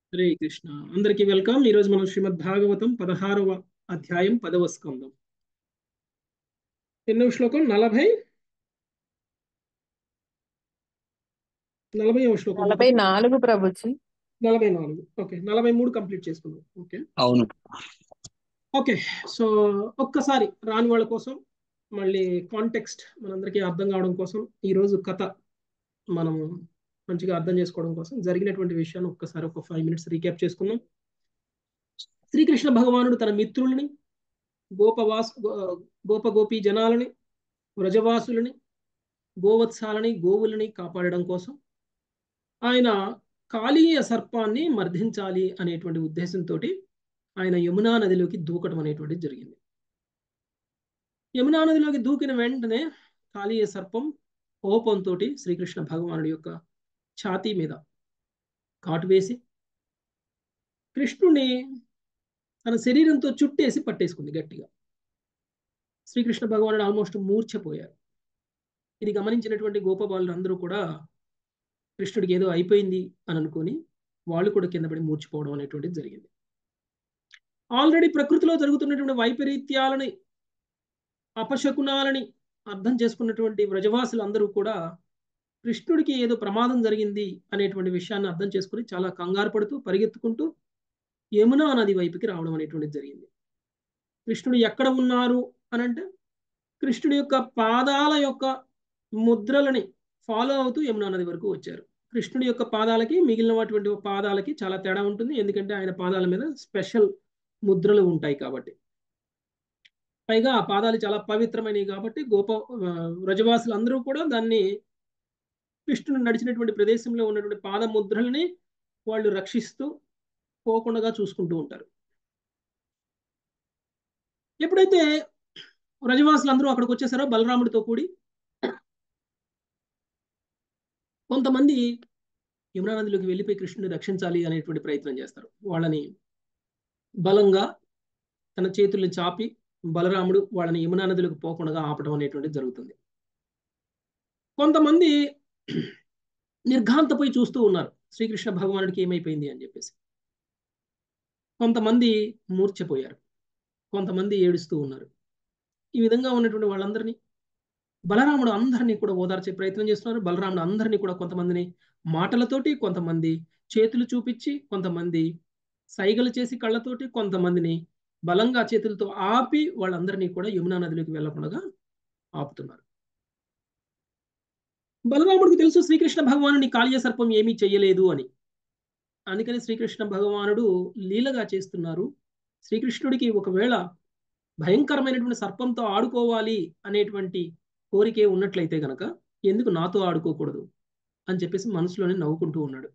హరే కృష్ణ అందరికీ వెల్కమ్ ఈ రోజు మనం శ్రీమద్ భాగవతం పదహారవ అధ్యాయం పదవ స్కందం ఎన్నో శ్లోకం నలభై నలభైవ శ్లోకం నలభై నాలుగు ప్రభుజీ నలభై నాలుగు ఓకే నలభై మూడు కంప్లీట్ చేసుకుందాం ఓకే అవును ఓకే సో ఒక్కసారి రాని వాళ్ళ కోసం మళ్ళీ కాంటెక్స్ట్ మనందరికీ అర్థం కావడం కోసం ఈ రోజు కథ మనము మంచిగా అర్థం చేసుకోవడం కోసం జరిగినటువంటి విషయాన్ని ఒక్కసారి ఒక ఫైవ్ మినిట్స్ రీక్యాప్ చేసుకుందాం శ్రీకృష్ణ భగవానుడు తన మిత్రుల్ని గోపవాస్ గో- గోప గోపీ జనాలని వ్రజవాసులని గోవత్సాలని గోవులని కాపాడడం కోసం ఆయన కాళీయ సర్పాన్ని మర్దించాలి అనేటువంటి ఉద్దేశంతో ఆయన యమునా నదిలోకి దూకడం అనేటువంటిది జరిగింది యమునా నదిలోకి దూకిన వెంటనే కాళీయ సర్పం కోపంతో శ్రీకృష్ణ భగవానుడి యొక్క ఛాతీ మీద కాటు వేసి కృష్ణుని తన శరీరంతో చుట్టేసి పట్టేసుకుంది గట్టిగా శ్రీకృష్ణ భగవానుడు ఆల్మోస్ట్ మూర్ఛపోయారు ఇది గమనించినటువంటి గోపబాలు అందరూ కూడా కృష్ణుడికి ఏదో అయిపోయింది అని అనుకొని వాళ్ళు కూడా కింద పడి మూర్చిపోవడం అనేటువంటిది జరిగింది ఆల్రెడీ ప్రకృతిలో జరుగుతున్నటువంటి వైపరీత్యాలని అపశకునాలని అర్థం చేసుకున్నటువంటి వ్రజవాసులు అందరూ కూడా కృష్ణుడికి ఏదో ప్రమాదం జరిగింది అనేటువంటి విషయాన్ని అర్థం చేసుకుని చాలా కంగారు పడుతూ పరిగెత్తుకుంటూ యమునా నది వైపుకి రావడం అనేటువంటిది జరిగింది కృష్ణుడు ఎక్కడ ఉన్నారు అని అంటే కృష్ణుడి యొక్క పాదాల యొక్క ముద్రలని ఫాలో అవుతూ యమునా నది వరకు వచ్చారు కృష్ణుడి యొక్క పాదాలకి మిగిలినటువంటి పాదాలకి చాలా తేడా ఉంటుంది ఎందుకంటే ఆయన పాదాల మీద స్పెషల్ ముద్రలు ఉంటాయి కాబట్టి పైగా ఆ పాదాలు చాలా పవిత్రమైనవి కాబట్టి గోప ఆ, వ్రజవాసులు అందరూ కూడా దాన్ని కృష్ణుడు నడిచినటువంటి ప్రదేశంలో ఉన్నటువంటి పాద ముద్రల్ని వాళ్ళు రక్షిస్తూ పోకుండా చూసుకుంటూ ఉంటారు ఎప్పుడైతే వ్రజవాసులు అందరూ అక్కడికి వచ్చేసారో బలరాముడితో కూడి కొంతమంది యమునా నదిలోకి వెళ్ళిపోయి కృష్ణుని రక్షించాలి అనేటువంటి ప్రయత్నం చేస్తారు వాళ్ళని బలంగా తన చేతుల్ని చాపి బలరాముడు వాళ్ళని యమునా నదిలోకి పోకుండా ఆపడం అనేటువంటిది జరుగుతుంది కొంతమంది నిర్ఘాంతపోయి చూస్తూ ఉన్నారు శ్రీకృష్ణ భగవానుడికి ఏమైపోయింది అని చెప్పేసి కొంతమంది మూర్ఛపోయారు కొంతమంది ఏడుస్తూ ఉన్నారు ఈ విధంగా ఉన్నటువంటి వాళ్ళందరినీ బలరాముడు అందరినీ కూడా ఓదార్చే ప్రయత్నం చేస్తున్నారు బలరాముడు అందరినీ కూడా కొంతమందిని మాటలతోటి కొంతమంది చేతులు చూపించి కొంతమంది సైగలు చేసి కళ్ళతోటి కొంతమందిని బలంగా చేతులతో ఆపి వాళ్ళందరినీ కూడా యమునా నదిలోకి వెళ్లకుండా ఆపుతున్నారు బలరాముడికి తెలుసు శ్రీకృష్ణ భగవానుని కాళీయ సర్పం ఏమీ చెయ్యలేదు అని అందుకని శ్రీకృష్ణ భగవానుడు లీలగా చేస్తున్నారు శ్రీకృష్ణుడికి ఒకవేళ భయంకరమైనటువంటి సర్పంతో ఆడుకోవాలి అనేటువంటి కోరికే ఉన్నట్లయితే గనక ఎందుకు నాతో ఆడుకోకూడదు అని చెప్పేసి మనసులోనే నవ్వుకుంటూ ఉన్నాడు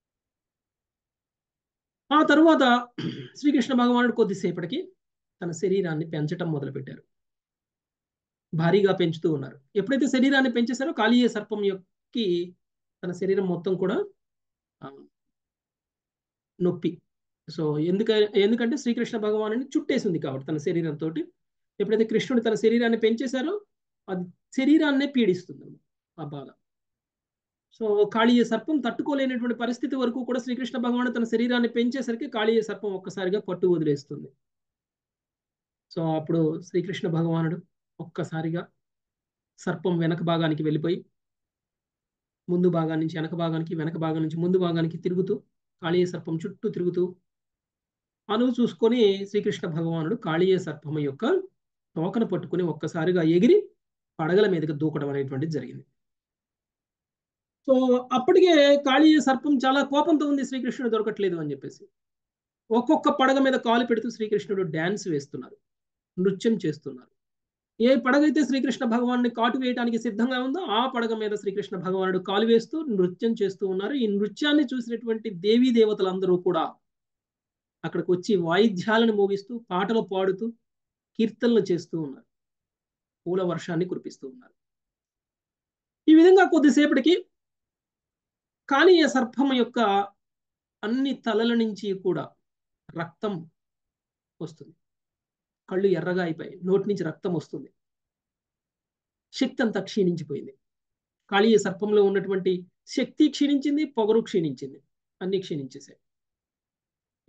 ఆ తరువాత శ్రీకృష్ణ భగవానుడు కొద్దిసేపటికి తన శరీరాన్ని పెంచటం మొదలుపెట్టారు భారీగా పెంచుతూ ఉన్నారు ఎప్పుడైతే శరీరాన్ని పెంచేశారో కాళీయ సర్పం యొక్కి తన శరీరం మొత్తం కూడా ఆ, నొప్పి సో ఎందుక ఎందుకంటే శ్రీకృష్ణ భగవాను చుట్టేసింది కాబట్టి తన శరీరంతో ఎప్పుడైతే కృష్ణుడు తన శరీరాన్ని పెంచేశారో అది శరీరాన్నే పీడిస్తుంది ఆ బాధ సో కాళీయ సర్పం తట్టుకోలేనటువంటి పరిస్థితి వరకు కూడా శ్రీకృష్ణ భగవాను తన శరీరాన్ని పెంచేసరికి కాళీయ సర్పం ఒక్కసారిగా పట్టు వదిలేస్తుంది సో అప్పుడు శ్రీకృష్ణ భగవానుడు ఒక్కసారిగా సర్పం వెనక భాగానికి వెళ్ళిపోయి ముందు భాగం నుంచి వెనక భాగానికి వెనక భాగం నుంచి ముందు భాగానికి తిరుగుతూ కాళీయ సర్పం చుట్టూ తిరుగుతూ అనువు చూసుకొని శ్రీకృష్ణ భగవానుడు కాళీయ సర్పం యొక్క తోకను పట్టుకుని ఒక్కసారిగా ఎగిరి పడగల మీదకి దూకడం అనేటువంటిది జరిగింది సో అప్పటికే కాళీయ సర్పం చాలా కోపంతో ఉంది శ్రీకృష్ణుడు దొరకట్లేదు అని చెప్పేసి ఒక్కొక్క పడగ మీద కాలు పెడుతూ శ్రీకృష్ణుడు డ్యాన్స్ వేస్తున్నారు నృత్యం చేస్తున్నారు ఏ పడగైతే శ్రీకృష్ణ భగవాన్ని కాటు వేయడానికి సిద్ధంగా ఉందో ఆ పడగ మీద శ్రీకృష్ణ భగవానుడు కాలు వేస్తూ నృత్యం చేస్తూ ఉన్నారు ఈ నృత్యాన్ని చూసినటువంటి దేవీ దేవతలందరూ కూడా అక్కడికి వచ్చి వాయిద్యాలను మోగిస్తూ పాటలు పాడుతూ కీర్తనలు చేస్తూ ఉన్నారు పూల వర్షాన్ని కురిపిస్తూ ఉన్నారు ఈ విధంగా కొద్దిసేపటికి కాళీయ సర్పం యొక్క అన్ని తలల నుంచి కూడా రక్తం వస్తుంది కళ్ళు ఎర్రగా అయిపోయి నోటి నుంచి రక్తం వస్తుంది శక్తి అంతా క్షీణించిపోయింది కాళీయ సర్పంలో ఉన్నటువంటి శక్తి క్షీణించింది పొగరు క్షీణించింది అన్ని క్షీణించేసాయి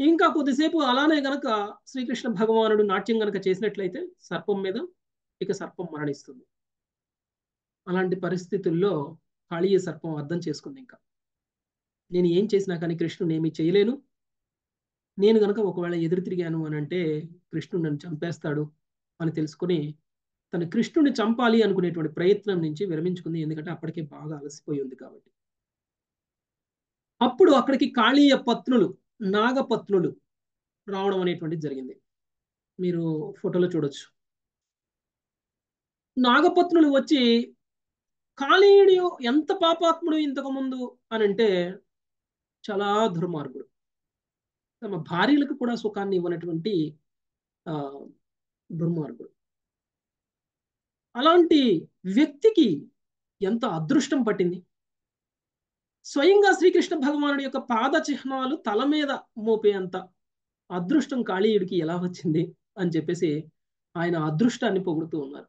ఇంకా కొద్దిసేపు అలానే గనక శ్రీకృష్ణ భగవానుడు నాట్యం గనక చేసినట్లయితే సర్పం మీద ఇక సర్పం మరణిస్తుంది అలాంటి పరిస్థితుల్లో కాళీయ సర్పం అర్థం చేసుకుంది ఇంకా నేను ఏం చేసినా కానీ కృష్ణుని ఏమీ చేయలేను నేను గనక ఒకవేళ ఎదురు తిరిగాను అని అంటే కృష్ణుడు నన్ను చంపేస్తాడు అని తెలుసుకుని తను కృష్ణుడిని చంపాలి అనుకునేటువంటి ప్రయత్నం నుంచి విరమించుకుంది ఎందుకంటే అప్పటికే బాగా అలసిపోయి ఉంది కాబట్టి అప్పుడు అక్కడికి కాళీయ పత్నులు నాగపత్నులు రావడం అనేటువంటిది జరిగింది మీరు ఫోటోలో చూడొచ్చు నాగపత్నులు వచ్చి కాళీయుడు ఎంత పాపాత్ముడు ఇంతకు ముందు అని అంటే చాలా దుర్మార్గుడు తమ భార్యలకు కూడా సుఖాన్ని ఇవ్వనటువంటి ఆ దుర్మార్గుడు అలాంటి వ్యక్తికి ఎంత అదృష్టం పట్టింది స్వయంగా శ్రీకృష్ణ భగవానుడి యొక్క పాద చిహ్నాలు తల మీద మోపేంత అదృష్టం కాళీయుడికి ఎలా వచ్చింది అని చెప్పేసి ఆయన అదృష్టాన్ని పొగుడుతూ ఉన్నారు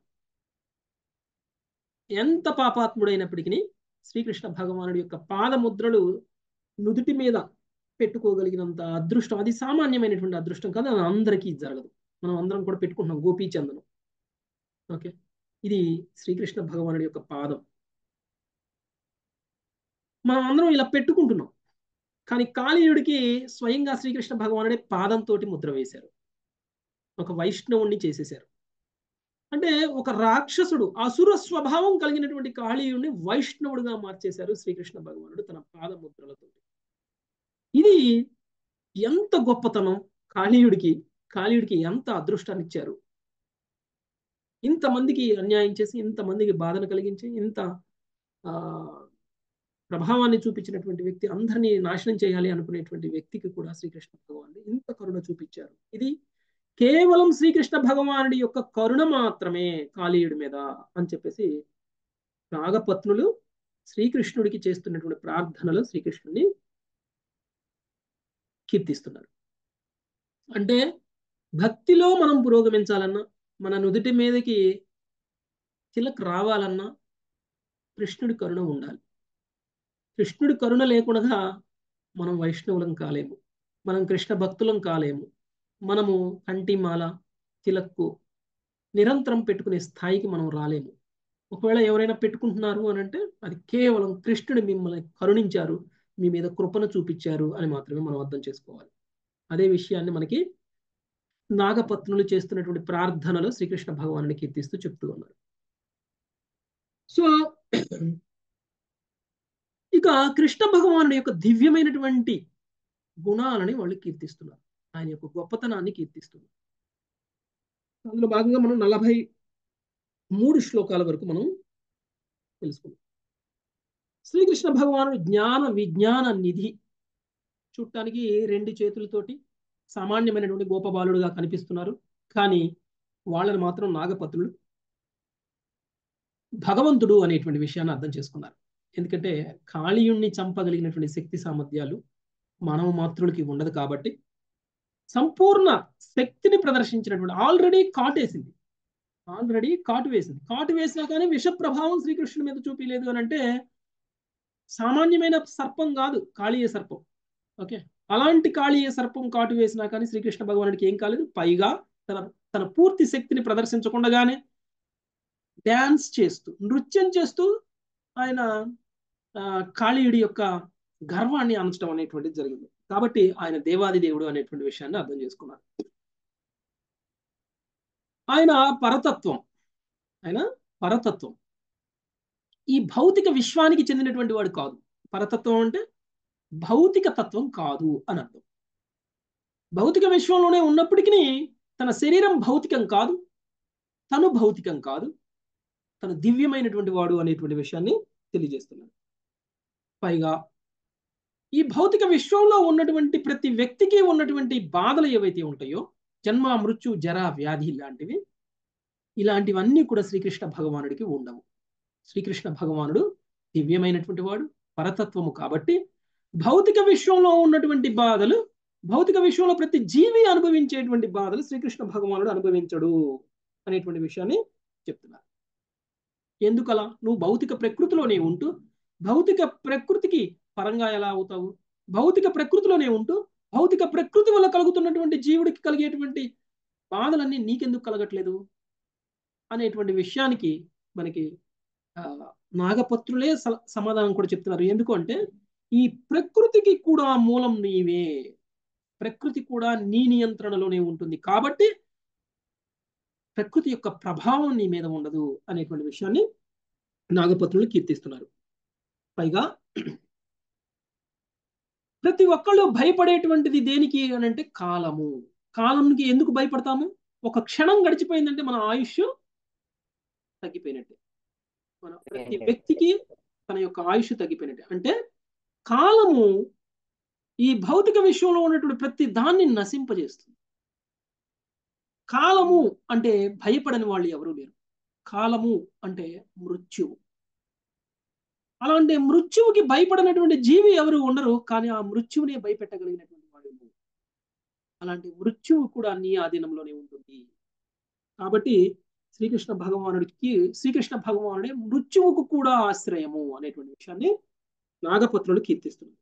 ఎంత పాపాత్ముడైనప్పటికీ శ్రీకృష్ణ భగవానుడి యొక్క పాదముద్రలు నుదుటి మీద పెట్టుకోగలిగినంత అదృష్టం అది సామాన్యమైనటువంటి అదృష్టం కాదు అది అందరికీ జరగదు మనం అందరం కూడా పెట్టుకుంటున్నాం గోపీచందనం ఓకే ఇది శ్రీకృష్ణ భగవానుడి యొక్క పాదం మనం అందరం ఇలా పెట్టుకుంటున్నాం కానీ కాళీయుడికి స్వయంగా శ్రీకృష్ణ భగవానుడే పాదంతో ముద్ర వేశారు ఒక వైష్ణవుణ్ణి చేసేశారు అంటే ఒక రాక్షసుడు అసుర స్వభావం కలిగినటువంటి కాళీయుడిని వైష్ణవుడిగా మార్చేశారు శ్రీకృష్ణ భగవానుడు తన పాదముద్రలతో ఇది ఎంత గొప్పతనం కాళీయుడికి కాళీయుడికి ఎంత అదృష్టాన్ని ఇచ్చారు ఇంతమందికి అన్యాయం చేసి ఇంతమందికి బాధను కలిగించి ఇంత ఆ ప్రభావాన్ని చూపించినటువంటి వ్యక్తి అందరినీ నాశనం చేయాలి అనుకునేటువంటి వ్యక్తికి కూడా శ్రీకృష్ణ భగవానుడు ఇంత కరుణ చూపించారు ఇది కేవలం శ్రీకృష్ణ భగవానుడి యొక్క కరుణ మాత్రమే కాళీయుడి మీద అని చెప్పేసి నాగపత్నులు శ్రీకృష్ణుడికి చేస్తున్నటువంటి ప్రార్థనలు శ్రీకృష్ణుడిని కీర్తిస్తున్నారు అంటే భక్తిలో మనం పురోగమించాలన్నా మన నుదుటి మీదకి తిలక్ రావాలన్నా కృష్ణుడి కరుణ ఉండాలి కృష్ణుడి కరుణ లేకుండా మనం వైష్ణవులం కాలేము మనం కృష్ణ భక్తులం కాలేము మనము కంటిమాల తిలక్కు నిరంతరం పెట్టుకునే స్థాయికి మనం రాలేము ఒకవేళ ఎవరైనా పెట్టుకుంటున్నారు అని అంటే అది కేవలం కృష్ణుడు మిమ్మల్ని కరుణించారు మీ మీద కృపను చూపించారు అని మాత్రమే మనం అర్థం చేసుకోవాలి అదే విషయాన్ని మనకి నాగపత్నులు చేస్తున్నటువంటి ప్రార్థనలు శ్రీకృష్ణ భగవాను కీర్తిస్తూ చెప్తూ ఉన్నారు సో ఇక కృష్ణ భగవానుడి యొక్క దివ్యమైనటువంటి గుణాలని వాళ్ళు కీర్తిస్తున్నారు ఆయన యొక్క గొప్పతనాన్ని కీర్తిస్తున్నారు అందులో భాగంగా మనం నలభై మూడు శ్లోకాల వరకు మనం తెలుసుకున్నాం శ్రీకృష్ణ భగవానుడు జ్ఞాన విజ్ఞాన నిధి చూడటానికి రెండు చేతులతోటి సామాన్యమైనటువంటి గోపబాలుడుగా కనిపిస్తున్నారు కానీ వాళ్ళని మాత్రం నాగపత్రులు భగవంతుడు అనేటువంటి విషయాన్ని అర్థం చేసుకున్నారు ఎందుకంటే కాళీయుణ్ణి చంపగలిగినటువంటి శక్తి సామర్థ్యాలు మానవ మాతృలకి ఉండదు కాబట్టి సంపూర్ణ శక్తిని ప్రదర్శించినటువంటి ఆల్రెడీ కాటేసింది ఆల్రెడీ కాటు వేసింది కాటు వేసినా కానీ విష ప్రభావం శ్రీకృష్ణుడి మీద చూపించలేదు అని అంటే సామాన్యమైన సర్పం కాదు కాళీయ సర్పం ఓకే అలాంటి కాళీయ సర్పం కాటు వేసినా కానీ శ్రీకృష్ణ భగవానుడికి ఏం కాలేదు పైగా తన తన పూర్తి శక్తిని ప్రదర్శించకుండానే డ్యాన్స్ చేస్తూ నృత్యం చేస్తూ ఆయన కాళీయుడి యొక్క గర్వాన్ని అణచడం అనేటువంటిది జరిగింది కాబట్టి ఆయన దేవాది దేవుడు అనేటువంటి విషయాన్ని అర్థం చేసుకున్నారు ఆయన పరతత్వం ఆయన పరతత్వం ఈ భౌతిక విశ్వానికి చెందినటువంటి వాడు కాదు పరతత్వం అంటే భౌతిక తత్వం కాదు అని అర్థం భౌతిక విశ్వంలోనే ఉన్నప్పటికీ తన శరీరం భౌతికం కాదు తను భౌతికం కాదు తను దివ్యమైనటువంటి వాడు అనేటువంటి విషయాన్ని తెలియజేస్తున్నాడు పైగా ఈ భౌతిక విశ్వంలో ఉన్నటువంటి ప్రతి వ్యక్తికి ఉన్నటువంటి బాధలు ఏవైతే ఉంటాయో జన్మ మృత్యు జర వ్యాధి లాంటివి ఇలాంటివన్నీ కూడా శ్రీకృష్ణ భగవానుడికి ఉండవు శ్రీకృష్ణ భగవానుడు దివ్యమైనటువంటి వాడు పరతత్వము కాబట్టి భౌతిక విశ్వంలో ఉన్నటువంటి బాధలు భౌతిక విశ్వంలో ప్రతి జీవి అనుభవించేటువంటి బాధలు శ్రీకృష్ణ భగవానుడు అనుభవించడు అనేటువంటి విషయాన్ని చెప్తున్నారు ఎందుకలా నువ్వు భౌతిక ప్రకృతిలోనే ఉంటూ భౌతిక ప్రకృతికి పరంగా ఎలా అవుతావు భౌతిక ప్రకృతిలోనే ఉంటూ భౌతిక ప్రకృతి వల్ల కలుగుతున్నటువంటి జీవుడికి కలిగేటువంటి బాధలన్నీ నీకెందుకు కలగట్లేదు అనేటువంటి విషయానికి మనకి ఆ, నాగపత్రులే స- సమాధానం కూడా చెప్తున్నారు ఎందుకు అంటే ఈ ప్రకృతికి కూడా మూలం నీవే ప్రకృతి కూడా నీ నియంత్రణలోనే ఉంటుంది కాబట్టి ప్రకృతి యొక్క ప్రభావం నీ మీద ఉండదు అనేటువంటి విషయాన్ని నాగపత్రులు కీర్తిస్తున్నారు పైగా ప్రతి ఒక్కళ్ళు భయపడేటువంటిది దేనికి అని అంటే కాలము కాలంకి ఎందుకు భయపడతాము ఒక క్షణం గడిచిపోయిందంటే మన ఆయుష్ తగ్గిపోయినట్టే మన ప్రతి వ్యక్తికి తన యొక్క ఆయుష్ తగ్గిపోయినట్టే అంటే కాలము ఈ భౌతిక విశ్వంలో ఉన్నటువంటి ప్రతి దాన్ని నశింపజేస్తుంది కాలము అంటే భయపడని వాళ్ళు ఎవరూ లేరు కాలము అంటే మృత్యువు అలాంటి మృత్యువుకి భయపడినటువంటి జీవి ఎవరు ఉండరు కానీ ఆ మృత్యువునే భయపెట్టగలిగినటువంటి వాడు నువ్వు. అలాంటి మృత్యువు కూడా నీ ఆధీనంలోనే ఉంటుంది కాబట్టి శ్రీకృష్ణ భగవానుడికి శ్రీకృష్ణ భగవానుడే మృత్యువుకు కూడా ఆశ్రయము అనేటువంటి విషయాన్ని నాగపత్రులు కీర్తిస్తున్నారు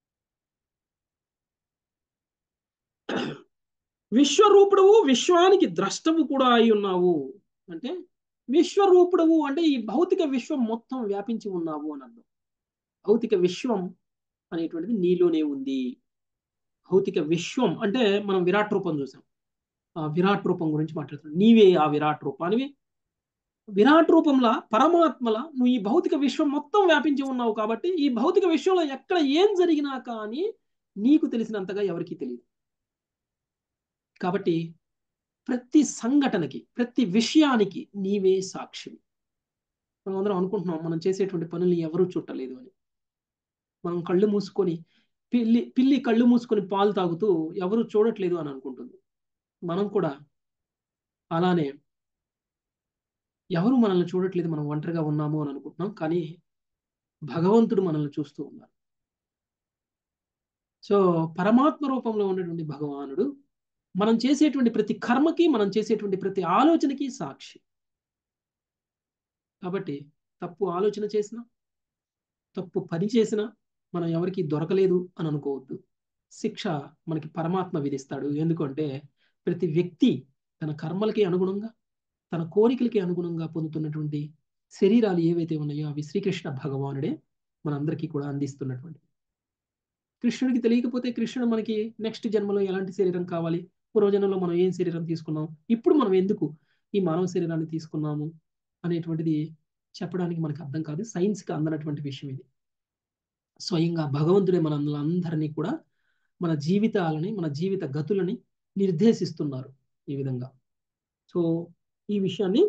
విశ్వరూపుడవు విశ్వానికి ద్రష్టవు కూడా అయి ఉన్నావు అంటే విశ్వరూపుడవు అంటే ఈ భౌతిక విశ్వం మొత్తం వ్యాపించి ఉన్నావు అని అర్థం భౌతిక విశ్వం అనేటువంటిది నీలోనే ఉంది భౌతిక విశ్వం అంటే మనం విరాట్ రూపం చూసాం ఆ విరాట్ రూపం గురించి మాట్లాడుతున్నాం నీవే ఆ విరాట్ రూపానివి విరాట్ రూపంలా పరమాత్మల నువ్వు ఈ భౌతిక విశ్వం మొత్తం వ్యాపించి ఉన్నావు కాబట్టి ఈ భౌతిక విశ్వంలో ఎక్కడ ఏం జరిగినా కానీ నీకు తెలిసినంతగా ఎవరికీ తెలియదు కాబట్టి ప్రతి సంఘటనకి ప్రతి విషయానికి నీవే సాక్షివి మనం అందరం అనుకుంటున్నాం మనం చేసేటువంటి పనుల్ని ఎవరూ చుట్టలేదు అని మనం కళ్ళు మూసుకొని పిల్లి పిల్లి కళ్ళు మూసుకొని పాలు తాగుతూ ఎవరు చూడట్లేదు అని అనుకుంటుంది మనం కూడా అలానే ఎవరు మనల్ని చూడట్లేదు మనం ఒంటరిగా ఉన్నాము అని అనుకుంటున్నాం కానీ భగవంతుడు మనల్ని చూస్తూ ఉన్నారు సో పరమాత్మ రూపంలో ఉన్నటువంటి భగవానుడు మనం చేసేటువంటి ప్రతి కర్మకి మనం చేసేటువంటి ప్రతి ఆలోచనకి సాక్షి కాబట్టి తప్పు ఆలోచన చేసినా తప్పు పని చేసినా మనం ఎవరికి దొరకలేదు అని అనుకోవద్దు శిక్ష మనకి పరమాత్మ విధిస్తాడు ఎందుకంటే ప్రతి వ్యక్తి తన కర్మలకి అనుగుణంగా తన కోరికలకి అనుగుణంగా పొందుతున్నటువంటి శరీరాలు ఏవైతే ఉన్నాయో అవి శ్రీకృష్ణ భగవానుడే మనందరికీ కూడా అందిస్తున్నటువంటి కృష్ణుడికి తెలియకపోతే కృష్ణుడు మనకి నెక్స్ట్ జన్మలో ఎలాంటి శరీరం కావాలి పూర్వజన్మలో మనం ఏం శరీరం తీసుకున్నాం ఇప్పుడు మనం ఎందుకు ఈ మానవ శరీరాన్ని తీసుకున్నాము అనేటువంటిది చెప్పడానికి మనకు అర్థం కాదు సైన్స్కి అందనటువంటి విషయం ఇది స్వయంగా భగవంతుడే మన అందరినీ కూడా మన జీవితాలని మన జీవిత గతులని నిర్దేశిస్తున్నారు ఈ విధంగా సో ఈ విషయాన్ని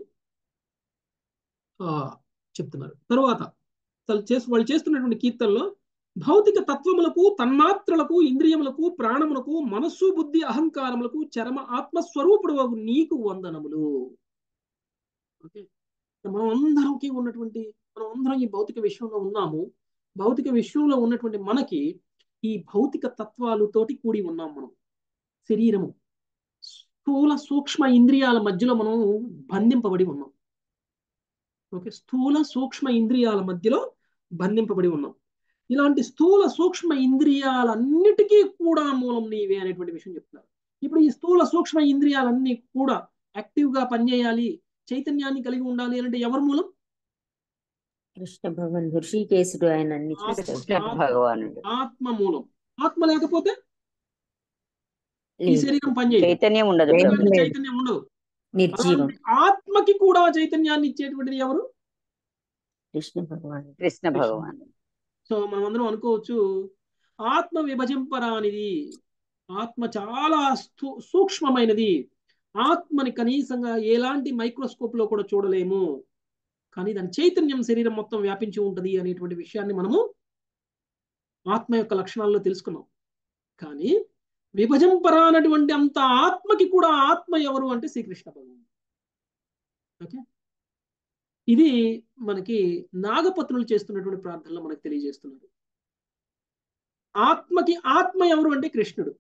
చెప్తున్నారు తరువాత చేసి వాళ్ళు చేస్తున్నటువంటి కీర్తనలో భౌతిక తత్వములకు తన్మాత్రలకు ఇంద్రియములకు ప్రాణములకు మనస్సు బుద్ధి అహంకారములకు చరమ ఆత్మస్వరూపుడు నీకు వందనములు ఓకే మనం అందరికి ఉన్నటువంటి మనం అందరం ఈ భౌతిక విశ్వంలో ఉన్నాము భౌతిక విశ్వంలో ఉన్నటువంటి మనకి ఈ భౌతిక తత్వాలతోటి కూడి ఉన్నాం మనం శరీరము స్థూల సూక్ష్మ ఇంద్రియాల మధ్యలో మనం బంధింపబడి ఉన్నాం ఓకే స్థూల సూక్ష్మ ఇంద్రియాల మధ్యలో బంధింపబడి ఉన్నాం ఇలాంటి స్థూల సూక్ష్మ ఇంద్రియాలన్నిటికీ కూడా మూలం నీవే అనేటువంటి విషయం చెప్తున్నారు ఇప్పుడు ఈ స్థూల సూక్ష్మ ఇంద్రియాలన్నీ కూడా యాక్టివ్ గా పనిచేయాలి చైతన్యాన్ని కలిగి ఉండాలి అంటే ఎవరు మూలం కృష్ణ భగవాన్ ఋషికేశుడు ఆయన అన్ని కృష్ణ భగవానుడు ఆత్మ మూలం ఆత్మ లేకపోతే ఈ శరీరం పనిచేయదు చైతన్యం ఉండదు లేదు. ప్రభు. చైతన్యం ఉండదు నిర్జీవం అలాంటి ఆత్మకి కూడా చైతన్యాన్ని ఇచ్చేటువంటిది ఎవరు కృష్ణ భగవాన్ కృష్ణ భగవాన్ సో మనం అందరం అనుకోవచ్చు ఆత్మ విభజింపరానిది ఆత్మ చాలా స్థూ సూక్ష్మమైనది ఆత్మని కనీసంగా ఎలాంటి మైక్రోస్కోప్ లో కూడా చూడలేము కానీ దాని చైతన్యం శరీరం మొత్తం వ్యాపించి ఉంటది అనేటువంటి విషయాన్ని మనము ఆత్మ యొక్క లక్షణాల్లో తెలుసుకున్నాం కానీ విభజింపరానటువంటి అంత ఆత్మకి కూడా ఆత్మ ఎవరు అంటే శ్రీకృష్ణ భగవాన్ ఓకే ఇది మనకి నాగపత్రులు చేస్తున్నటువంటి ప్రార్థనలో మనకు తెలియజేస్తున్నారు ఆత్మకి ఆత్మ ఎవరు అంటే కృష్ణుడు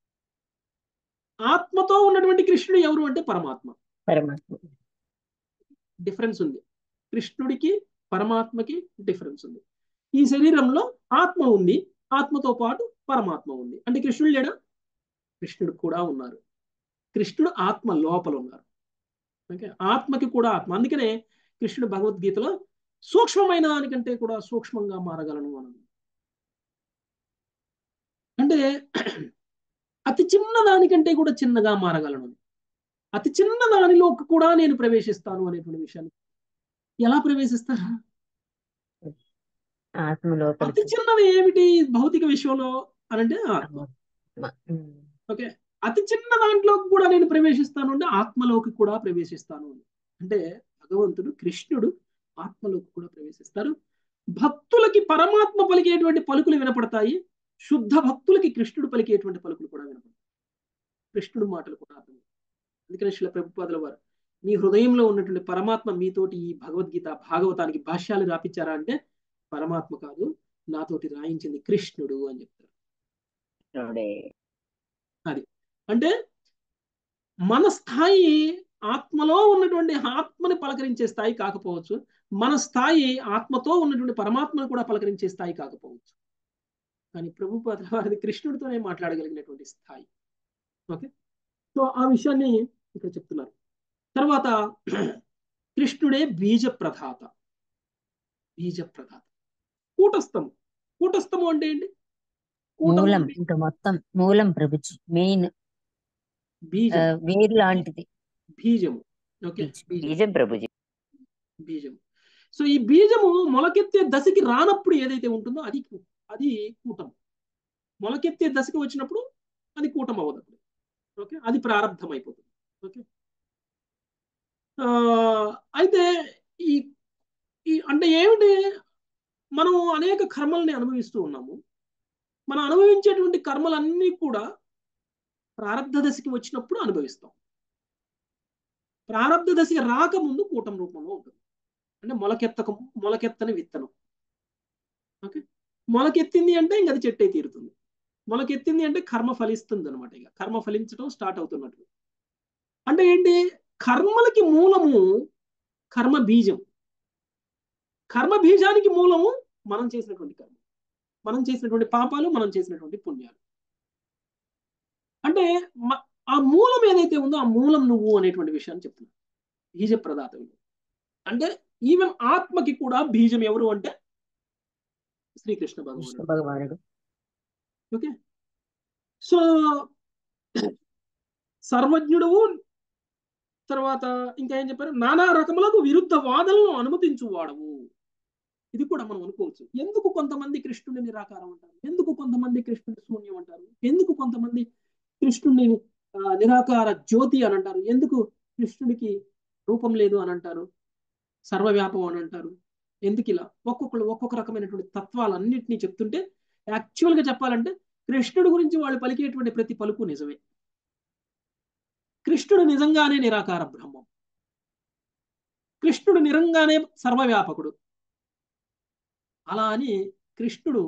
ఆత్మతో ఉన్నటువంటి కృష్ణుడు ఎవరు అంటే పరమాత్మ పరమాత్మ డిఫరెన్స్ ఉంది కృష్ణుడికి పరమాత్మకి డిఫరెన్స్ ఉంది ఈ శరీరంలో ఆత్మ ఉంది ఆత్మతో పాటు పరమాత్మ ఉంది అంటే కృష్ణుడు లేడా కృష్ణుడు కూడా ఉన్నారు కృష్ణుడు ఆత్మ లోపల ఉన్నారు ఓకే ఆత్మకి కూడా ఆత్మ అందుకనే కృష్ణుడు భగవద్గీతలో సూక్ష్మమైన దానికంటే కూడా సూక్ష్మంగా మారగలను అని అంటే అతి చిన్న దానికంటే కూడా చిన్నగా మారగలను అతి చిన్న దానిలోకి కూడా నేను ప్రవేశిస్తాను అనేటువంటి విషయాన్ని ఎలా ప్రవేశిస్తారా ఆత్మ అతి లోపలికి చిన్నది ఏమిటి భౌతిక విశ్వంలో అనంటే ఆత్మ ఉమ్. ఓకే అతి చిన్న దాంట్లోకి కూడా నేను ప్రవేశిస్తాను అంటే ఆత్మలోకి కూడా ప్రవేశిస్తాను అని. అంటే భగవంతుడు కృష్ణుడు ఆత్మలోకి కూడా ప్రవేశిస్తారు భక్తులకి పరమాత్మ పలికేటువంటి పలుకులు వినపడతాయి శుద్ధ భక్తులకి కృష్ణుడు పలికేటువంటి పలుకులు కూడా వినపడతాయి కృష్ణుడు మాటలు కూడా అర్థం అందుకని శిల ప్రభుపాదుల వారు మీ హృదయంలో ఉన్నటువంటి పరమాత్మ మీతోటి ఈ భగవద్గీత భాగవతానికి భాష్యాలు రాపించారా అంటే పరమాత్మ కాదు నాతోటి రాయించింది కృష్ణుడు అని చెప్తారు కృష్ణుడే అంటే మన స్థాయి ఆత్మలో ఉన్నటువంటి ఆత్మని పలకరించే స్థాయి కాకపోవచ్చు మన స్థాయి ఆత్మతో ఉన్నటువంటి పరమాత్మను కూడా పలకరించే స్థాయి కాకపోవచ్చు కానీ ప్రభుపాద వారిది కృష్ణుడితోనే మాట్లాడగలిగినటువంటి స్థాయి ఓకే సో ఆ విషయాన్ని ఇక్కడ చెప్తున్నారు తర్వాత కృష్ణుడే బీజ ప్రధాత బీజ ప్రధాత కూటస్థము కూటస్థము అంటే ఏంటి కూటము మూలం అంటే ఇంకా మొత్తం మూలం ప్రభుజీ మెయిన్ బీజం వేరు లాంటిది బీజము ఓకే బీజం. బీజం బీజం ప్రభుజీ బీజం సో ఈ బీజము మొలకెత్తే దశకి రానప్పుడు ఏదైతే ఉంటుందో అది కూ- అది కూటం మొలకెత్తే దశకి వచ్చినప్పుడు అది కూటం అవ్వదు అప్పుడు ఓకే అది ప్రారంభం అయిపోతుంది ఓకే ఆ, అయితే ఈ ఈ అంటే ఏమిటి మనం అనేక కర్మల్ని అనుభవిస్తూ ఉన్నాము మనం అనుభవించేటువంటి కర్మలన్నీ కూడా ప్రారంధ దశకి వచ్చినప్పుడు అనుభవిస్తాం ప్రారంధ దశకి రాకముందు కూటం రూపంలో ఉంటుంది అంటే మొలకెత్తక మొలకెత్తని విత్తనం ఓకే మొలకెత్తింది అంటే ఇంక అది చెట్టే తీరుతుంది మొలకెత్తింది అంటే కర్మ ఫలిస్తుంది అనమాట ఇక కర్మ ఫలించడం స్టార్ట్ అవుతున్నట్లు అంటే ఏంటి కర్మలకి మూలము కర్మ బీజం కర్మ బీజానికి మూలము మనం చేసినటువంటి కర్మ మనం చేసినటువంటి పాపాలు మనం చేసినటువంటి పుణ్యాలు అంటే మ- ఆ మూలం ఏదైతే ఉందో ఆ మూలం నువ్వు అనేటువంటి విషయాన్ని చెప్తున్నా బీజ ప్రదాతవి అంటే ఈవెన్ ఆత్మకి కూడా బీజం ఎవరు అంటే శ్రీకృష్ణ కృష్ణ భగవానుడు భగవానుడు ఓకే సో సర్వజ్ఞుడువు తర్వాత ఇంకా ఏం చెప్పారు నానా రకములకు విరుద్ధ వాదనలను అనుమతించు వాడవు ఇది కూడా మనం అనుకోవచ్చు ఎందుకు కొంతమంది కృష్ణుని నిరాకారం అంటారు ఎందుకు కొంతమంది కృష్ణుని శూన్యం అంటారు ఎందుకు కొంతమంది కృష్ణుని ఆ, నిరాకార జ్యోతి అని అంటారు ఎందుకు కృష్ణుడికి రూపం లేదు అని అంటారు సర్వవ్యాపం అని అంటారు ఎందుకు ఇలా ఒక్కొక్కరు ఒక్కొక్క రకమైనటువంటి తత్వాలన్నింటినీ చెప్తుంటే యాక్చువల్గా చెప్పాలంటే కృష్ణుడి గురించి వాళ్ళు పలికేటువంటి ప్రతి పలుకు నిజమే కృష్ణుడు నిజంగానే నిరాకార బ్రహ్మం కృష్ణుడు నిజంగానే సర్వవ్యాపకుడు అలా అని కృష్ణుడు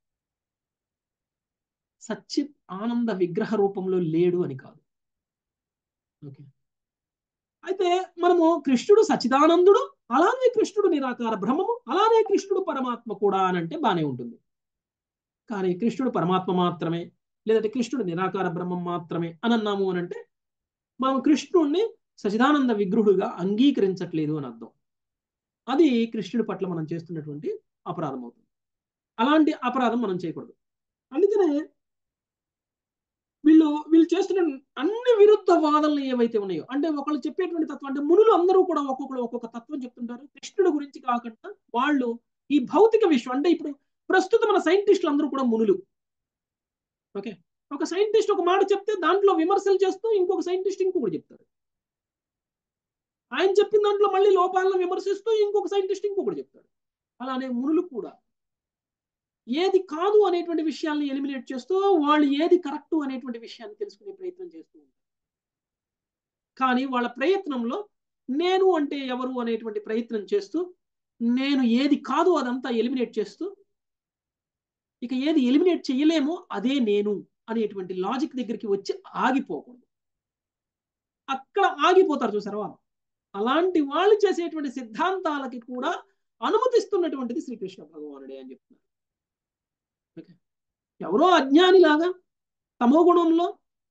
సచ్చిత్ ఆనంద విగ్రహ రూపంలో లేడు అని కాదు ఓకే అయితే మనము కృష్ణుడు సచిదానందుడు అలానే కృష్ణుడు నిరాకార బ్రహ్మము అలానే కృష్ణుడు పరమాత్మ కూడా అని అంటే బానే ఉంటుంది కానీ కృష్ణుడు పరమాత్మ మాత్రమే లేదంటే కృష్ణుడు నిరాకార బ్రహ్మం మాత్రమే అని అన్నాము అని అంటే మనం కృష్ణుడిని సచిదానంద విగ్రహుడుగా అంగీకరించట్లేదు అని అర్థం అది కృష్ణుడి పట్ల మనం చేస్తున్నటువంటి అపరాధం అవుతుంది అలాంటి అపరాధం మనం చేయకూడదు అందుకనే వీళ్ళు వీళ్ళు చేస్తున్న అన్ని విరుద్ధ వాదనలు ఏవైతే ఉన్నాయో అంటే ఒకళ్ళు చెప్పేటువంటి తత్వం అంటే మునులు అందరూ కూడా ఒక్కొక్కరు ఒక్కొక్క తత్వం చెప్తుంటారు కృష్ణుడి గురించి కాకుండా వాళ్ళు ఈ భౌతిక విశ్వం అంటే ఇప్పుడు ప్రస్తుతం మన సైంటిస్టులు అందరూ కూడా మునులు ఓకే ఒక సైంటిస్ట్ ఒక మాట చెప్తే దాంట్లో విమర్శలు చేస్తూ ఇంకొక సైంటిస్ట్ ఇంకొకటి చెప్తాడు ఆయన చెప్పిన దాంట్లో మళ్ళీ లోపాలను విమర్శిస్తూ ఇంకొక సైంటిస్ట్ ఇంకొకటి చెప్తాడు అలానే మునులు కూడా ఏది కాదు అనేటువంటి విషయాల్ని ఎలిమినేట్ చేస్తూ వాళ్ళు ఏది కరెక్ట్ అనేటువంటి విషయాన్ని తెలుసుకునే ప్రయత్నం చేస్తూ ఉంటారు కానీ వాళ్ళ ప్రయత్నంలో నేను అంటే ఎవరు అనేటువంటి ప్రయత్నం చేస్తూ నేను ఏది కాదు అదంతా ఎలిమినేట్ చేస్తూ ఇక ఏది ఎలిమినేట్ చేయలేమో అదే నేను అనేటువంటి లాజిక్ దగ్గరికి వచ్చి ఆగిపోకూడదు అక్కడ ఆగిపోతారు చూసారా వాళ్ళు అలాంటి వాళ్ళు చేసేటువంటి సిద్ధాంతాలకి కూడా అనుమతిస్తున్నటువంటిది శ్రీకృష్ణ భగవానుడే అని చెప్తున్నారు ఓకే ఎవరో అజ్ఞానిలాగా తమో గుణంలో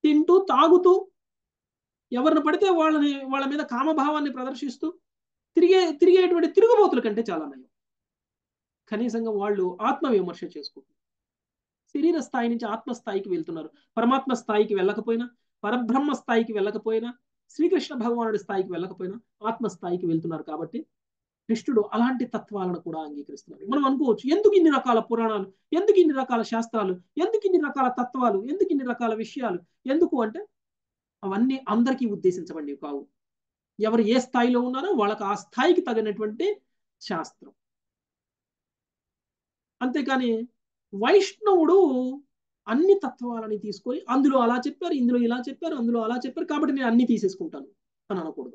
తింటూ తాగుతూ ఎవరిని పడితే వాళ్ళని వాళ్ళ మీద కామభావాన్ని ప్రదర్శిస్తూ తిరిగే తిరిగేటువంటి తిరుగుబోతుల కంటే చాలా నయం కనీసంగా వాళ్ళు ఆత్మ విమర్శ చేసుకుంటారు శరీర స్థాయి నుంచి ఆత్మ స్థాయికి వెళ్తున్నారు పరమాత్మ స్థాయికి వెళ్ళకపోయినా పరబ్రహ్మ స్థాయికి వెళ్ళకపోయినా శ్రీకృష్ణ భగవానుడి స్థాయికి వెళ్ళకపోయినా ఆత్మ స్థాయికి వెళ్తున్నారు కాబట్టి కృష్ణుడు అలాంటి తత్వాలను కూడా అంగీకరిస్తున్నారు మనం అనుకోవచ్చు ఎందుకు ఇన్ని రకాల పురాణాలు ఎందుకు ఇన్ని రకాల శాస్త్రాలు ఎందుకు ఇన్ని రకాల తత్వాలు ఎందుకు ఇన్ని రకాల విషయాలు ఎందుకు అంటే అవన్నీ అందరికీ ఉద్దేశించబడి కావు ఎవరు ఏ స్థాయిలో ఉన్నారో వాళ్ళకి ఆ స్థాయికి తగినటువంటి శాస్త్రం అంతేకాని వైష్ణవుడు అన్ని తత్వాలని తీసుకొని అందులో అలా చెప్పారు ఇందులో ఇలా చెప్పారు అందులో అలా చెప్పారు కాబట్టి నేను అన్ని తీసేసుకుంటాను అని అనకూడదు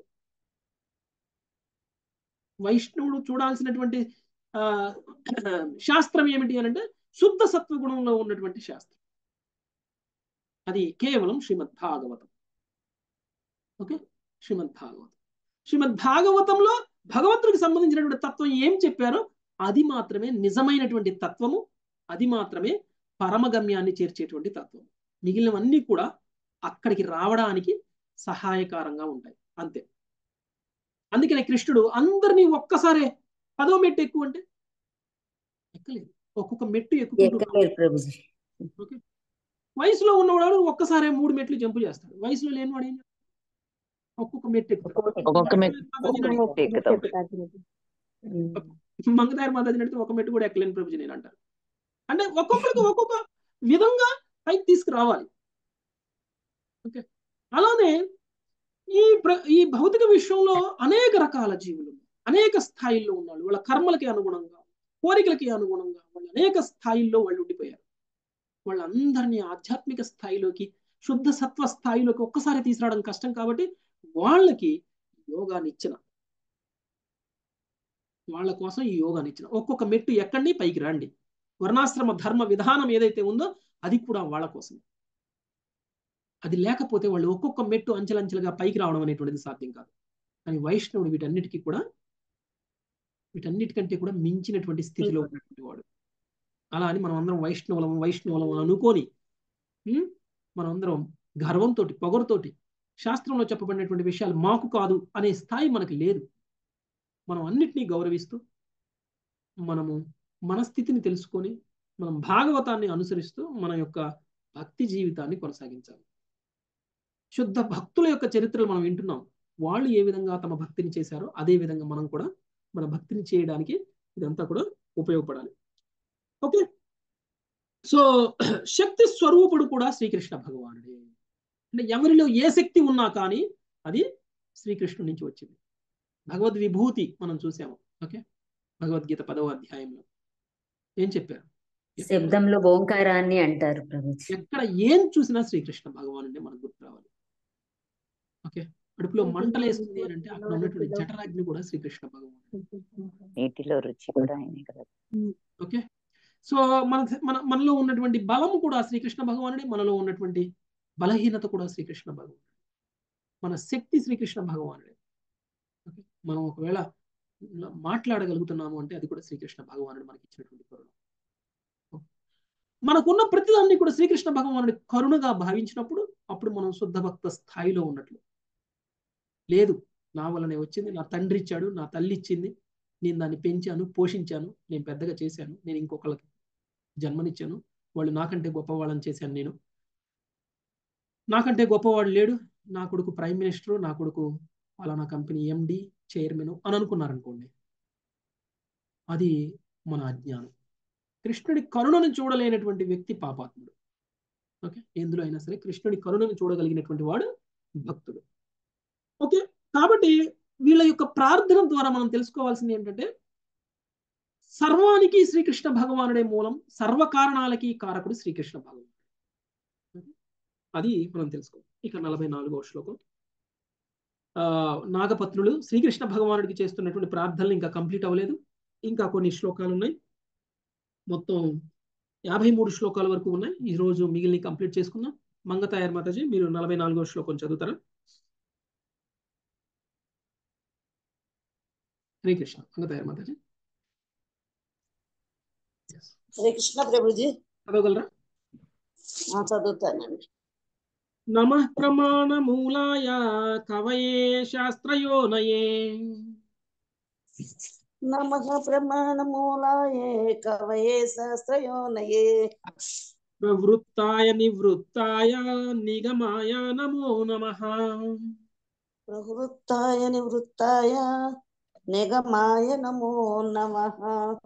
వైష్ణవుడు చూడాల్సినటువంటి ఆ శాస్త్రం ఏమిటి అని అంటే శుద్ధ సత్వగుణంలో ఉన్నటువంటి శాస్త్రం అది కేవలం శ్రీమద్ భాగవతం ఓకే శ్రీమద్ భాగవతం శ్రీమద్ భాగవతంలో భగవంతుడికి సంబంధించినటువంటి తత్వం ఏం చెప్పారో అది మాత్రమే నిజమైనటువంటి తత్వము అది మాత్రమే పరమగమ్యాన్ని చేర్చేటువంటి తత్వం మిగిలినవన్నీ కూడా అక్కడికి రావడానికి సహాయకారంగా ఉంటాయి అంతే అందుకనే కృష్ణుడు అందరినీ ఒక్కసారే పదో మెట్టు ఎక్కువ అంటే ఎక్కలేదు ఒక్కొక్క మెట్టు ఎక్కువ ఎక్కలేరు ప్రభుజీ ఓకే వయసులో ఉన్నవాడు ఒక్కసారే మూడు మెట్లు జంపు చేస్తాడు వయసులో లేనివాడు ఏం చేస్తాడు? ఒక్కొక్క మెట్టు ఎక్కుతాడు ఒక్కొక్క మెట్టు ఒక్కొక్క మెట్టు ఎక్కుతాం మంగతాయారు మాతాజీ నడితే ఒక మెట్టు కూడా ఎక్కలేని ప్రభుజీ నేను అంటారు అంటే ఒక్కొక్కరికి ఒక్కొక్క విధంగా పైకి తీసుకురావాలి ఓకే అలానే ఈ ప్ర ఈ భౌతిక విశ్వంలో అనేక రకాల జీవులు అనేక స్థాయిల్లో ఉన్నారు వాళ్ళ కర్మలకి అనుగుణంగా కోరికలకి అనుగుణంగా వాళ్ళు అనేక స్థాయిల్లో వాళ్ళు ఉండిపోయారు వాళ్ళందరినీ ఆధ్యాత్మిక స్థాయిలోకి శుద్ధ సత్వ స్థాయిలోకి ఒక్కసారి తీసుకురావడం కష్టం కాబట్టి వాళ్ళకి యోగాన్ని ఇచ్చిన వాళ్ళ కోసం ఈ యోగాన్ని ఇచ్చిన ఒక్కొక్క మెట్టు ఎక్కడిని పైకి రండి వర్ణాశ్రమ ధర్మ విధానం ఏదైతే ఉందో అది కూడా వాళ్ళ కోసం అది లేకపోతే వాళ్ళు ఒక్కొక్క మెట్టు అంచెలంచెలుగా పైకి రావడం అనేటువంటిది సాధ్యం కాదు కానీ వైష్ణవుడు వీటన్నిటికీ కూడా వీటన్నిటికంటే కూడా మించినటువంటి స్థితిలో ఉన్నటువంటి వాడు అలా అని మనం అందరం వైష్ణవులం వైష్ణవులం అని అనుకొని ఉం? మనం అందరం గర్వంతో పొగరుతోటి శాస్త్రంలో చెప్పబడినటువంటి విషయాలు మాకు కాదు అనే స్థాయి మనకి లేదు మనం అన్నిటినీ గౌరవిస్తూ మనము మన స్థితిని తెలుసుకొని మనం భాగవతాన్ని అనుసరిస్తూ మన యొక్క భక్తి జీవితాన్ని కొనసాగించాలి శుద్ధ భక్తుల యొక్క చరిత్రలు మనం వింటున్నాం వాళ్ళు ఏ విధంగా తమ భక్తిని చేశారో అదే విధంగా మనం కూడా మన భక్తిని చేయడానికి ఇదంతా కూడా ఉపయోగపడాలి ఓకే సో శక్తి స్వరూపుడు కూడా శ్రీకృష్ణ భగవానుడే అంటే ఎవరిలో ఏ శక్తి ఉన్నా కానీ అది శ్రీకృష్ణుడి నుంచి వచ్చింది భగవద్ విభూతి మనం చూసాము ఓకే భగవద్గీత పదవ అధ్యాయంలో ఏం చెప్పారు శబ్దంలో ఓంకారాన్ని అంటారు ప్రభుజీ ఎక్కడ ఏం చూసినా శ్రీకృష్ణ భగవానుడే మనకు గుర్తు రావాలి ఓకే అడుపులో మంటలేస్తుంది అని అంటే అక్కడ ఉన్నటువంటి జఠరాగ్ని కూడా శ్రీకృష్ణ భగవానుడు నీటిలో రుచి కూడా ఆయనే కదా ఓకే సో మన మన మనలో ఉన్నటువంటి బలము కూడా శ్రీకృష్ణ భగవానుడే మనలో ఉన్నటువంటి బలహీనత కూడా శ్రీకృష్ణ భగవానుడే మన శక్తి శ్రీకృష్ణ భగవానుడే ఓకే మనం ఒకవేళ మాట్లాడగలుగుతున్నాము అంటే అది కూడా శ్రీకృష్ణ భగవానుడు మనకి ఇచ్చినటువంటి కరుణ మనకున్న ప్రతిదాన్ని కూడా శ్రీకృష్ణ భగవానుడి కరుణగా భావించినప్పుడు అప్పుడు మనం శుద్ధ భక్త స్థాయిలో ఉన్నట్లు లేదు నా వల్లనే వచ్చింది నా తండ్రి ఇచ్చాడు నా తల్లి ఇచ్చింది నేను దాన్ని పెంచాను పోషించాను నేను పెద్దగా చేశాను నేను ఇంకొకళ్ళకి జన్మనిచ్చాను వాళ్ళు నాకంటే గొప్పవాళ్ళని చేశాను నేను నాకంటే గొప్పవాడు లేడు నా కొడుకు ప్రైమ్ మినిస్టర్ నా కొడుకు పలానా కంపెనీ ఎండి చైర్మన్ అని అనుకున్నారనుకోండి అది మన అజ్ఞానం కృష్ణుడి కరుణను చూడలేనటువంటి వ్యక్తి పాపాత్ముడు ఓకే ఎందులో అయినా సరే కృష్ణుడి కరుణను చూడగలిగినటువంటి వాడు భక్తుడు ఓకే కాబట్టి వీళ్ళ యొక్క ప్రార్థన ద్వారా మనం తెలుసుకోవాల్సింది ఏంటంటే సర్వానికి శ్రీకృష్ణ భగవానుడే మూలం సర్వ కారణాలకి కారకుడు శ్రీకృష్ణ భగవానుడు అది మనం తెలుసుకో ఇక నలభై నాలుగో శ్లోకం ఆ నాగపత్రులు శ్రీకృష్ణ భగవానుడికి చేస్తున్నటువంటి ప్రార్థనలు ఇంకా కంప్లీట్ అవ్వలేదు ఇంకా కొన్ని శ్లోకాలు ఉన్నాయి మొత్తం యాభై మూడు శ్లోకాల వరకు ఉన్నాయి ఈ రోజు మిగిలిన కంప్లీట్ చేసుకుందాం మంగతాయర్ మాతాజీ మీరు నలభై నాలుగో శ్లోకం చదువుతారా హరే కృష్ణ మంగతాయర్ మాతాజీ శ్రీ కృష్ణ ప్రభుజీ చదవగలరా ఆ, చదువుతానండి నమ ప్రమాణ మూలాయ కవయే శాస్త్రయోనయే నమః ప్రమాణమూలాయే కవయే శాస్త్రయోనయే ప్రవృత్తాయ నివృత్తాయ నిగమాయ నమో నమః ప్రవృత్తాయ నివృత్తాయ నిగమాయ నమో నమః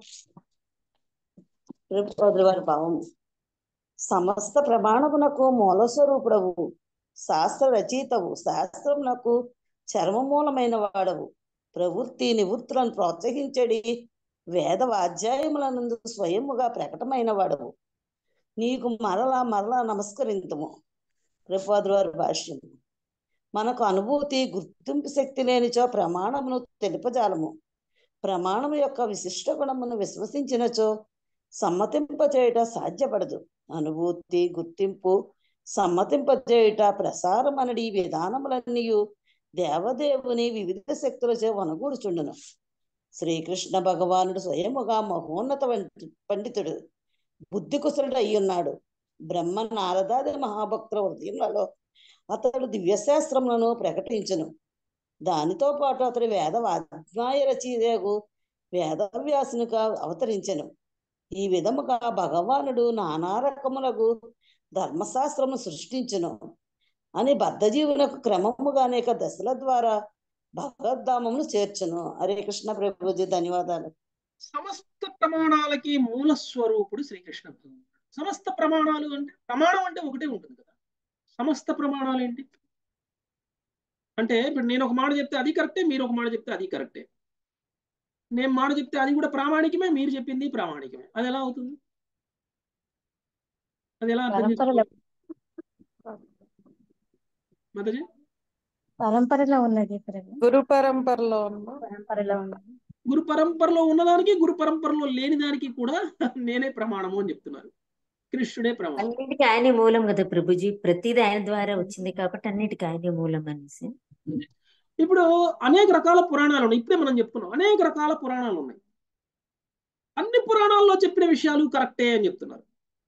ప్రభుపాదుల వారి భావం సమస్త ప్రమాణమునకు మూల స్వరూపుడవు శాస్త్ర రచయితవు శాస్త్రమునకు చర్మమూలమైన వాడవు ప్రవృత్తి నివృత్తులను ప్రోత్సహించడి వేద వాధ్యాయములనందు స్వయముగా ప్రకటమైన వాడవు నీకు మరలా మరలా నమస్కరింతము ప్రభుపాదుల వారి భాష్యం మనకు అనుభూతి గుర్తింపు శక్తి లేనిచో ప్రమాణమును తెలుపజాలము ప్రమాణము యొక్క విశిష్ట గుణమును విశ్వసించినచో సమ్మతింపచేయుట సాధ్యపడదు అనుభూతి గుర్తింపు సమ్మతింపచేయుట ప్రసారం అనడి ఈ విధానములన్నీ దేవదేవుని వివిధ శక్తులచే వనగూడుచుండును శ్రీకృష్ణ భగవానుడు స్వయముగా మహోన్నత వంటి- పండితుడు బుద్ధి కుశలుడు అయ్యున్నాడు బ్రహ్మ నారదాది మహాభక్తుల హృదయములలో అతడు దివ్యశాస్త్రములను ప్రకటించును దానితో పాటు అతడు వేద వాజ్ఞాయ రచయితకు వేదవ్యాసునిగా అవతరించెను ఈ విధముగా భగవానుడు నానా రకములకు ధర్మశాస్త్రము సృష్టించును అని బద్ధజీవులకు క్రమముగా అనేక దశల ద్వారా భగవద్ధామమును చేర్చును హరే కృష్ణ ప్రభుజీ ధన్యవాదాలు సమస్త ప్రమాణాలకి మూల స్వరూపుడు శ్రీకృష్ణ భగవానుడు సమస్త ప్రమాణాలు అంటే ప్రమాణం అంటే ఒకటే ఉంటుంది కదా సమస్త ప్రమాణాలు ఏంటి అంటే ఇప్పుడు నేను ఒక మాట చెప్తే అది కరెక్టే మీరు ఒక మాట చెప్తే అది కరెక్టే నేను మాట చెప్తే అది కూడా ప్రామాణికమే మీరు చెప్పింది ప్రామాణికమే అది ఎలా అవుతుంది అది ఎలా అర్థం పరంపరలో చేసుకోవాలి మాతాజీ పరంపరలో ఉన్నది ప్రభు గురు పరంపరలో ఉన్న పరంపరలో ఉన్నది గురు పరంపరలో ఉన్నదానికి గురు పరంపరలో లేని దానికి కూడా నేనే ప్రమాణము అని చెప్తున్నారు కృష్ణుడే ప్రమాణం అన్నిటికీ ఆయనే మూలం కదా ప్రభుజీ ప్రతిదీ ఆయన ద్వారా వచ్చింది కాబట్టి అన్నిటికీ ఆయనే మూలం అనేసి ఇప్పుడు అనేక రకాల పురాణాలు ఉన్నాయి ఇప్పుడే మనం చెప్పుకున్నాం అనేక రకాల పురాణాలు ఉన్నాయి అన్ని పురాణాల్లో చెప్పిన విషయాలు కరెక్టే అని చెప్తున్నారు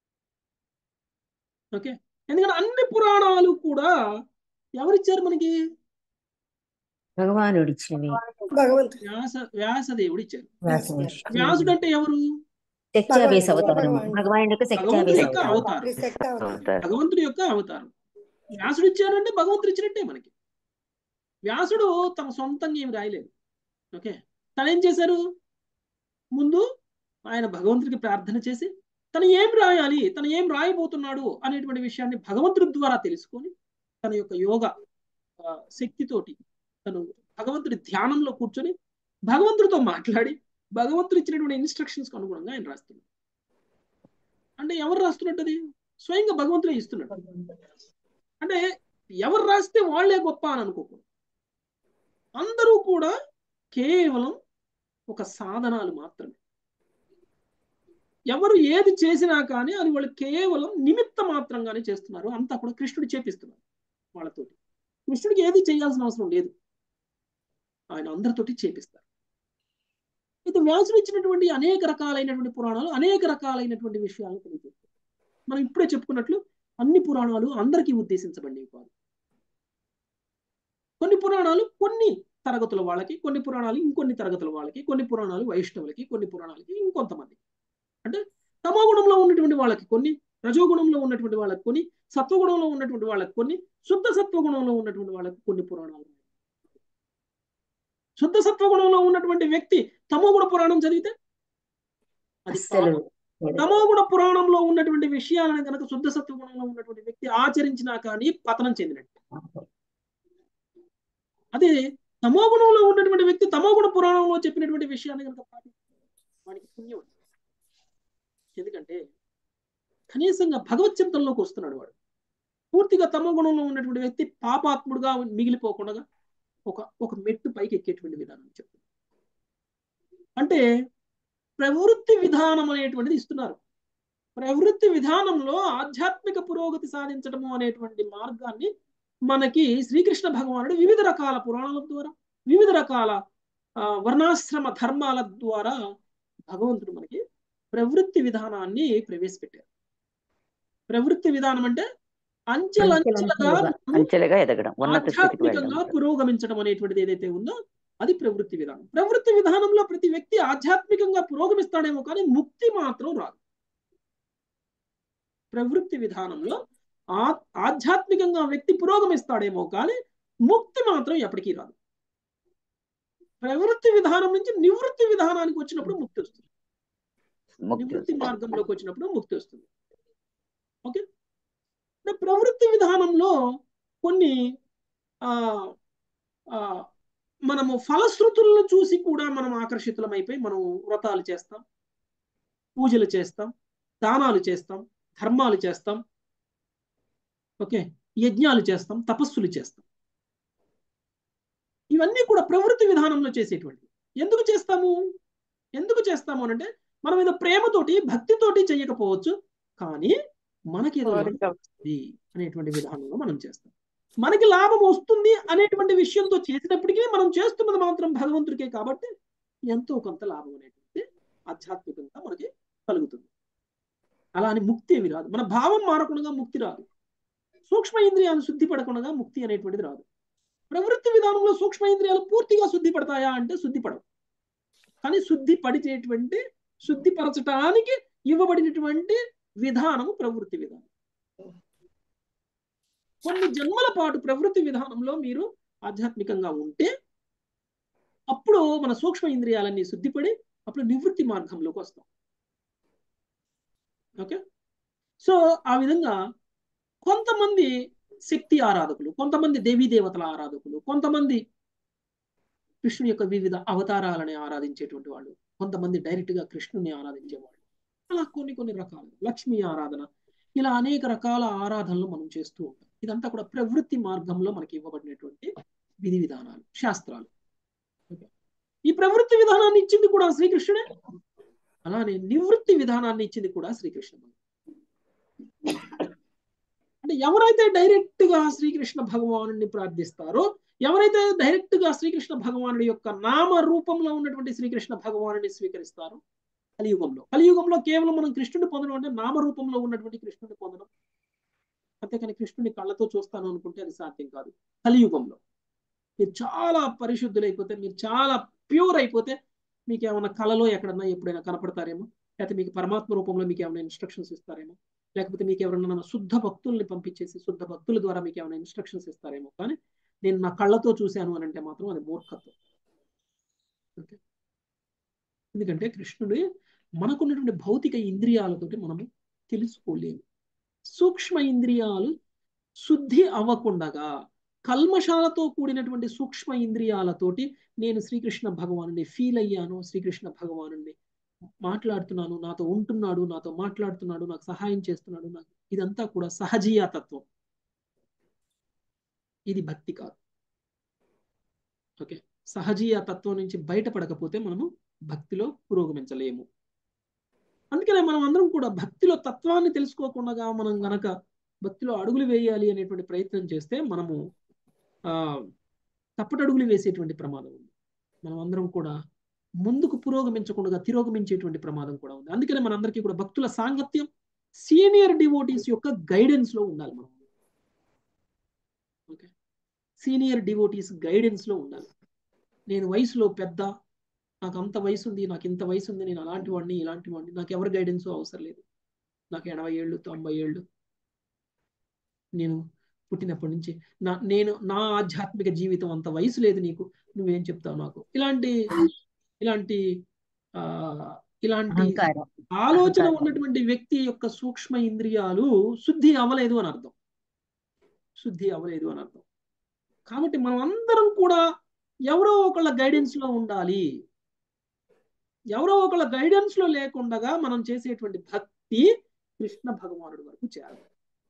ఓకే ఎందుకంటే అన్ని పురాణాలు కూడా ఎవరిచ్చారు మనకి భగవానుడు ఇచ్చినవి భగవంతుడు వ్యాస వ్యాసదేవుడు ఇచ్చారు వ్యాసుడు వ్యాసుడు అంటే ఎవరు శక్త్యావేశ అవతారం భగవానుడు. భగవానుడి యొక్క భగవంతుడి శక్త్యావేశ యొక్క అవతారం అవతారం శక్తి అవతారం. అవుతారు భగవంతుడి యొక్క అవతారం వ్యాసుడు ఇచ్చాడంటే భగవంతుడు ఇచ్చినట్టే మనకి వ్యాసుడు తన సొంతంగా ఏమి రాయలేదు ఓకే తను ఏం చేశారు ముందు ఆయన భగవంతుడికి ప్రార్థన చేసి తను ఏం రాయాలి తను ఏం రాయబోతున్నాడు అనేటువంటి విషయాన్ని భగవంతుడి ద్వారా తెలుసుకొని తన యొక్క యోగ ఆ, శక్తితోటి తను భగవంతుడి ధ్యానంలో కూర్చొని భగవంతుడితో మాట్లాడి భగవంతుడు ఇచ్చినటువంటి ఇన్స్ట్రక్షన్స్ అనుగుణంగా ఆయన రాస్తున్నాడు అంటే ఎవరు రాస్తున్నట్టు అది స్వయంగా భగవంతుడే ఇస్తున్నాడు అంటే ఎవరు రాస్తే వాళ్ళే గొప్ప అని అనుకోకూడదు అందరూ కూడా కేవలం ఒక సాధనాలు మాత్రమే ఎవరు ఏది చేసినా కానీ అది వాళ్ళు కేవలం నిమిత్త మాత్రంగానే చేస్తున్నారు అంతా కూడా కృష్ణుడు చేపిస్తున్నారు వాళ్ళతోటి కృష్ణుడికి ఏది చేయాల్సిన అవసరం లేదు ఆయన అందరితోటి చేపిస్తారు అయితే వ్యాసుడు ఇచ్చినటువంటి అనేక రకాలైనటువంటి పురాణాలు అనేక రకాలైనటువంటి విషయాలు తెలియజేస్తారు మనం ఇప్పుడే చెప్పుకున్నట్లు అన్ని పురాణాలు అందరికీ ఉద్దేశించబడినవి కాదు కొన్ని పురాణాలు కొన్ని తరగతుల వాళ్ళకి కొన్ని పురాణాలు ఇంకొన్ని తరగతుల వాళ్ళకి కొన్ని పురాణాలు వైష్ణవులకి కొన్ని పురాణాలకి ఇంకొంతమంది అంటే తమోగుణంలో ఉన్నటువంటి వాళ్ళకి కొన్ని రజోగుణంలో ఉన్నటువంటి వాళ్ళకి కొన్ని సత్వగుణంలో ఉన్నటువంటి వాళ్ళకి కొన్ని శుద్ధ సత్వగుణంలో ఉన్నటువంటి వాళ్ళకి కొన్ని పురాణాలు శుద్ధ సత్వగుణంలో ఉన్నటువంటి వ్యక్తి తమోగుణ పురాణం చదివితే అది అస్సలు పాపం. తమోగుణ పురాణంలో ఉన్నటువంటి విషయాలను కనుక శుద్ధ సత్వగుణంలో ఉన్నటువంటి వ్యక్తి ఆచరించినా కానీ పతనం చెందినట్టు అదే తమోగుణంలో ఉన్నటువంటి వ్యక్తి తమోగుణ పురాణంలో చెప్పినటువంటి విషయాన్ని కనుక పాటిస్తే వాడికి పుణ్యం ఉంటుంది. ఎందుకంటే కనీసంగా భగవత్ చింతనలోకి వస్తున్నాడు వాడు పూర్తిగా తమోగుణంలో ఉన్నటువంటి వ్యక్తి పాపాత్ముడుగా మిగిలిపోకుండా ఒక ఒక మెట్టు పైకి ఎక్కేటువంటి విధానం చెప్తుంది అంటే ప్రవృత్తి విధానం అనేటువంటిది ఇస్తున్నారు ప్రవృత్తి విధానంలో ఆధ్యాత్మిక పురోగతి సాధించడము అనేటువంటి మార్గాన్ని మనకి శ్రీకృష్ణ భగవానుడు వివిధ రకాల పురాణాల ద్వారా వివిధ రకాల ఆ, వర్ణాశ్రమ ధర్మాల ద్వారా భగవంతుడు మనకి ప్రవృత్తి విధానాన్ని ప్రవేశపెట్టారు ప్రవృత్తి విధానం అంటే అంచెలంచెలుగా మనము అంచెలుగా ఎదగడం ఉన్నత స్థితికి వెళ్ళడం ఆధ్యాత్మికంగా పురోగమించడం అనేటువంటిది ఏదైతే ఉందో అది ప్రవృత్తి విధానం ప్రవృత్తి విధానంలో ప్రతి వ్యక్తి ఆధ్యాత్మికంగా పురోగమిస్తాడేమో కానీ ముక్తి మాత్రం రాదు ప్రవృత్తి విధానంలో ఆ ఆధ్యాత్మికంగా వ్యక్తి పురోగమిస్తాడేమో కానీ ముక్తి మాత్రం ఎప్పటికీ రాదు ప్రవృత్తి విధానం నుంచి నివృత్తి విధానానికి వచ్చినప్పుడు ముక్తి వస్తుంది ముక్తి నివృత్తి మార్గంలోకి వచ్చినప్పుడు ముక్తి వస్తుంది ఓకే అంటే ప్రవృత్తి విధానంలో కొన్ని ఆ ఆ మనము ఫలశ్రుతులను చూసి కూడా మనం ఆకర్షితులమైపోయి మనం వ్రతాలు చేస్తాం పూజలు చేస్తాం దానాలు చేస్తాం ధర్మాలు చేస్తాం ఓకే యజ్ఞాలు చేస్తాం తపస్సులు చేస్తాం ఇవన్నీ కూడా ప్రవృత్తి విధానంలో చేసేటువంటివి ఎందుకు చేస్తాము ఎందుకు చేస్తాము అంటే మనం ఏదో ప్రేమతోటి భక్తితోటి చేయకపోవచ్చు కానీ మనకి ఏదో లాభం వస్తుంది అనేటువంటి విధానంలో మనం చేస్తాం మనకి లాభం వస్తుంది అనేటువంటి విషయంతో చేసినప్పటికీ మనం చేస్తున్నది మాత్రం భగవంతుడికే కాబట్టి ఎంతో కొంత లాభం అనేటువంటి ఆధ్యాత్మికంగా మనకి కలుగుతుంది అలా అని ముక్తి ఏమి రాదు మన భావం మారకుండా ముక్తి రాదు సూక్ష్మ ఇంద్రియాలు శుద్ధి పడకుండా ముక్తి అనేటువంటిది రాదు ప్రవృత్తి విధానంలో సూక్ష్మ ఇంద్రియాలు పూర్తిగా శుద్ధి పడతాయా అంటే శుద్ధి పడవు కానీ శుద్ధి పడిచేటువంటి శుద్ధిపరచటానికి ఇవ్వబడినటువంటి విధానము ప్రవృత్తి విధానం కొన్ని జన్మల పాటు ప్రవృత్తి విధానంలో మీరు ఆధ్యాత్మికంగా ఉంటే అప్పుడు మన సూక్ష్మ ఇంద్రియాలన్నీ శుద్ధిపడి అప్పుడు నివృత్తి మార్గంలోకి వస్తాం ఓకే సో ఆ విధంగా కొంతమంది శక్తి ఆరాధకులు కొంతమంది దేవీ దేవతల ఆరాధకులు కొంతమంది కృష్ణుని యొక్క వివిధ అవతారాలని ఆరాధించేటువంటి వాళ్ళు కొంతమంది డైరెక్ట్ గా కృష్ణుని ఆరాధించేవాళ్ళు అలా కొన్ని కొన్ని రకాలు లక్ష్మీ ఆరాధన ఇలా అనేక రకాల ఆరాధనలు మనం చేస్తూ ఉంటాం ఇదంతా కూడా ప్రవృత్తి మార్గంలో మనకి ఇవ్వబడినటువంటి విధి విధానాలు శాస్త్రాలు ఈ ప్రవృత్తి విధానాన్ని ఇచ్చింది కూడా శ్రీకృష్ణుడే అలానే నివృత్తి విధానాన్ని ఇచ్చింది కూడా శ్రీకృష్ణుడు అంటే ఎవరైతే డైరెక్ట్ గా శ్రీకృష్ణ భగవాను ప్రార్థిస్తారో ఎవరైతే డైరెక్ట్ గా శ్రీకృష్ణ భగవానుడి యొక్క నామ రూపంలో ఉన్నటువంటి శ్రీకృష్ణ భగవానుని స్వీకరిస్తారో కలియుగంలో కలియుగంలో కేవలం మనం కృష్ణుని పొందడం అంటే నామ రూపంలో ఉన్నటువంటి కృష్ణుని పొందడం అంతేకాని కృష్ణుని కళ్ళతో చూస్తాను అనుకుంటే అది సాధ్యం కాదు కలియుగంలో మీరు చాలా పరిశుద్ధులైపోతే మీరు చాలా ప్యూర్ అయిపోతే మీకు ఏమైనా కళలో ఎక్కడన్నా ఎప్పుడైనా కనపడతారేమో లేకపోతే మీకు పరమాత్మ రూపంలో మీకు ఏమైనా ఇన్స్ట్రక్షన్స్ ఇస్తారేమో లేకపోతే మీకు ఎవరైనా శుద్ధ భక్తుల్ని పంపించేసి శుద్ధ భక్తుల ద్వారా మీకు ఏమైనా ఇన్స్ట్రక్షన్స్ ఇస్తారేమో కానీ నేను నా కళ్ళతో చూశాను అని అంటే మాత్రం అది మూర్ఖత్వం ఓకే ఎందుకంటే కృష్ణుడు మనకున్నటువంటి భౌతిక ఇంద్రియాలతోటి మనము తెలుసుకోలేము సూక్ష్మ ఇంద్రియాలు శుద్ధి అవ్వకుండగా కల్మషాలతో కూడినటువంటి సూక్ష్మ ఇంద్రియాలతోటి నేను శ్రీకృష్ణ భగవాను ఫీల్ అయ్యాను శ్రీకృష్ణ భగవాను మాట్లాడుతున్నాను నాతో ఉంటున్నాడు నాతో మాట్లాడుతున్నాడు నాకు సహాయం చేస్తున్నాడు నాకు ఇదంతా కూడా సహజీయ తత్వం ఇది భక్తి కాదు ఓకే సహజీయ తత్వం నుంచి బయటపడకపోతే మనము భక్తిలో పురోగమించలేము అందుకనే మనం అందరం కూడా భక్తిలో తత్వాన్ని తెలుసుకోకుండా మనం గనక భక్తిలో అడుగులు వేయాలి అనేటువంటి ప్రయత్నం చేస్తే మనము ఆ తప్పటడుగులు వేసేటువంటి ప్రమాదం ఉంది మనం అందరం కూడా ముందుకు పురోగమించకుండా తిరోగమించేటువంటి ప్రమాదం కూడా ఉంది అందుకనే మనందరికీ కూడా భక్తుల సాంగత్యం సీనియర్ డివోటీస్ యొక్క గైడెన్స్ లో ఉండాలి మనం ఓకే సీనియర్ డివోటీస్ గైడెన్స్ లో ఉండాలి నేను వయసులో పెద్ద నాకు అంత వయసు ఉంది నాకు ఇంత వయసు ఉంది నేను అలాంటి వాడిని ఇలాంటి వాడిని నాకు ఎవరి గైడెన్స్ అవసరం లేదు నాకు ఎనభై ఏళ్ళు తొంభై ఏళ్ళు నేను పుట్టినప్పటి నుంచి నా నేను నా ఆధ్యాత్మిక జీవితం అంత వయసు లేదు నీకు నువ్వేం చెప్తావు నాకు ఇలాంటి ఇలాంటి ఆ ఇలాంటి అహంకారం ఆలోచన అహంకారం. ఉన్నటువంటి వ్యక్తి యొక్క సూక్ష్మ ఇంద్రియాలు శుద్ధి అవ్వలేదు అని అర్థం శుద్ధి అవ్వలేదు అని అర్థం కాబట్టి మనం అందరం కూడా ఎవరో ఒకళ్ళ గైడెన్స్ లో ఉండాలి ఎవరో ఒకళ్ళ గైడెన్స్ లో లేకుండా మనం చేసేటువంటి భక్తి కృష్ణ భగవానుడి వరకు చేరదు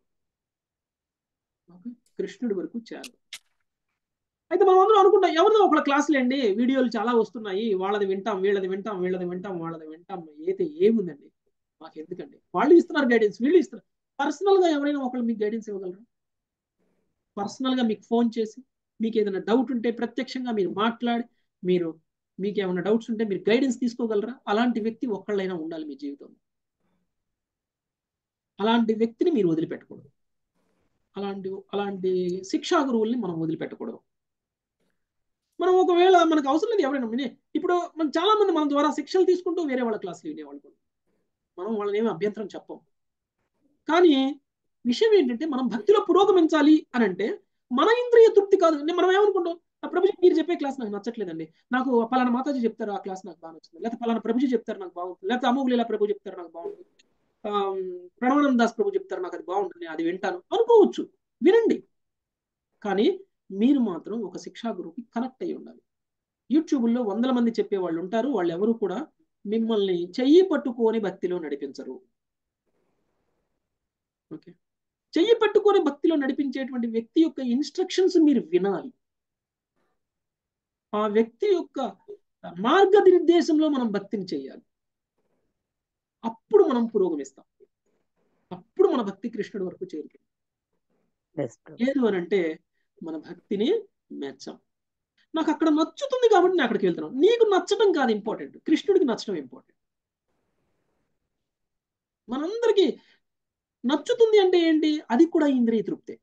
ఓకే? కృష్ణుడి వరకు చేరదు అయితే మనం అందరం అనుకుంటాం ఎవరిదో ఒకళ్ళ క్లాసులేండి వీడియోలు చాలా వస్తున్నాయి వాళ్ళది వింటాం వీళ్ళది వింటాం వీళ్ళది వింటాం వాళ్ళది వింటాం అయితే ఏముందండి మాకు ఎందుకండి వాళ్ళు ఇస్తున్నారు గైడెన్స్ వీళ్ళు ఇస్తున్నారు పర్సనల్ గా ఎవరైనా ఒకళ్ళు మీకు గైడెన్స్ ఇవ్వగలరా పర్సనల్ గా మీకు ఫోన్ చేసి మీకు ఏదైనా డౌట్ ఉంటే ప్రత్యక్షంగా మీరు మాట్లాడి మీరు మీకు ఏమైనా డౌట్స్ ఉంటే మీరు గైడెన్స్ తీసుకోగలరా అలాంటి వ్యక్తి ఒక్కళ్ళైనా ఉండాలి మీ జీవితంలో అలాంటి వ్యక్తిని మీరు వదిలిపెట్టకూడదు అలాంటి అలాంటి శిక్షా గురువుల్ని మనం వదిలిపెట్టకూడదు మనం ఒకవేళ మనకు అవసరం లేదు ఎవరైనా వినే ఇప్పుడు మన చాలా మంది మన ద్వారా శిక్షలు తీసుకుంటూ వేరే వాళ్ళ క్లాసులు వినేవాళ్ళు కూడా. మనం వాళ్ళని ఏమి అభ్యంతరం చెప్పం కానీ విషయం ఏంటంటే మనం భక్తిలో పురోగమించాలి అని అంటే మన ఇంద్రియ తృప్తి కాదు అంటే మనం ఏమనుకుంటాం ఆ ప్రభుజీ మీరు చెప్పే క్లాస్ నాకు నచ్చట్లేదండి నాకు పలానా మాతాజీ చెప్తారు ఆ క్లాస్ నాకు బాగా నచ్చింది లేకపోతే పలానా ప్రభుజీ చెప్తారు నాకు బాగుంటుంది లేకపోతే అమోఘలీలా ప్రభు చెప్తారు నాకు బాగుంటుంది ఆ, ప్రణవానంద దాస్ ప్రభు చెప్తారు నాకు అది బాగుంటుంది అది వింటాను అనుకోవచ్చు వినండి కానీ మీరు మాత్రం ఒక శిక్షా గురువుకి కనెక్ట్ అయ్యి ఉండాలి యూట్యూబ్లో వందల మంది చెప్పే వాళ్ళు ఉంటారు వాళ్ళు ఎవరు కూడా మిమ్మల్ని చెయ్యి పట్టుకొని భక్తిలో నడిపించరు ఓకే చెయ్యి పట్టుకొని భక్తిలో నడిపించేటువంటి వ్యక్తి యొక్క ఇన్స్ట్రక్షన్స్ మీరు వినాలి ఆ వ్యక్తి యొక్క మార్గనిర్దేశంలో మనం భక్తిని చేయాలి అప్పుడు మనం పురోగమిస్తాం అప్పుడు మన భక్తి కృష్ణుడి వరకు చేరుతుంది Yes, ప్రభు. లేదు అని అంటే మన భక్తిని మెచ్చం నాకు అక్కడ నచ్చుతుంది కాబట్టి నేను అక్కడికి వెళ్తున్నాను నీకు నచ్చడం కాదు ఇంపార్టెంట్ కృష్ణుడికి నచ్చడం ఇంపార్టెంట్ మనందరికీ నచ్చుతుంది అంటే ఏంటి అది కూడా ఇంద్రియ తృప్తే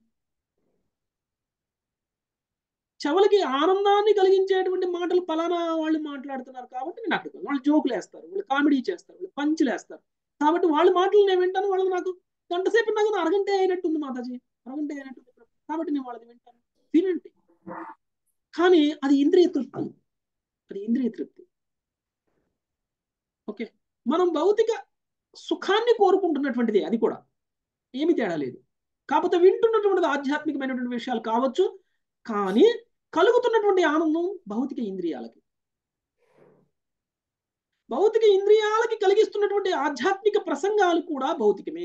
చెవులకి ఆనందాన్ని కలిగించేటువంటి మాటలు పలానా వాళ్ళు మాట్లాడుతున్నారు కాబట్టి నేను అక్కడికి వెళ్తాను. వాళ్ళు జోకులు వేస్తారు వాళ్ళు కామెడీ చేస్తారు వాళ్ళు పంచులు వేస్తారు కాబట్టి వాళ్ళ మాటలు నేను వింటాను వాళ్ళు నాకు గంట సేపు నాకు అరగంటే అయినట్టుంది మాతాజీ అరగంటే అయినట్టుంది కాబట్టి నేను వాళ్ళది వింటాను వినండి కానీ అది ఇంద్రియ తృప్తి అది ఇంద్రియ తృప్తి ఓకే మనం భౌతిక సుఖాన్ని కోరుకుంటున్నటువంటిది అది కూడా ఏమి తేడా లేదు కాకపోతే వింటున్నటువంటిది ఆధ్యాత్మికమైనటువంటి విషయాలు కావచ్చు కానీ కలుగుతున్నటువంటి ఆనందం భౌతిక ఇంద్రియాలకి భౌతిక ఇంద్రియాలకి కలిగిస్తున్నటువంటి ఆధ్యాత్మిక ప్రసంగాలు కూడా భౌతికమే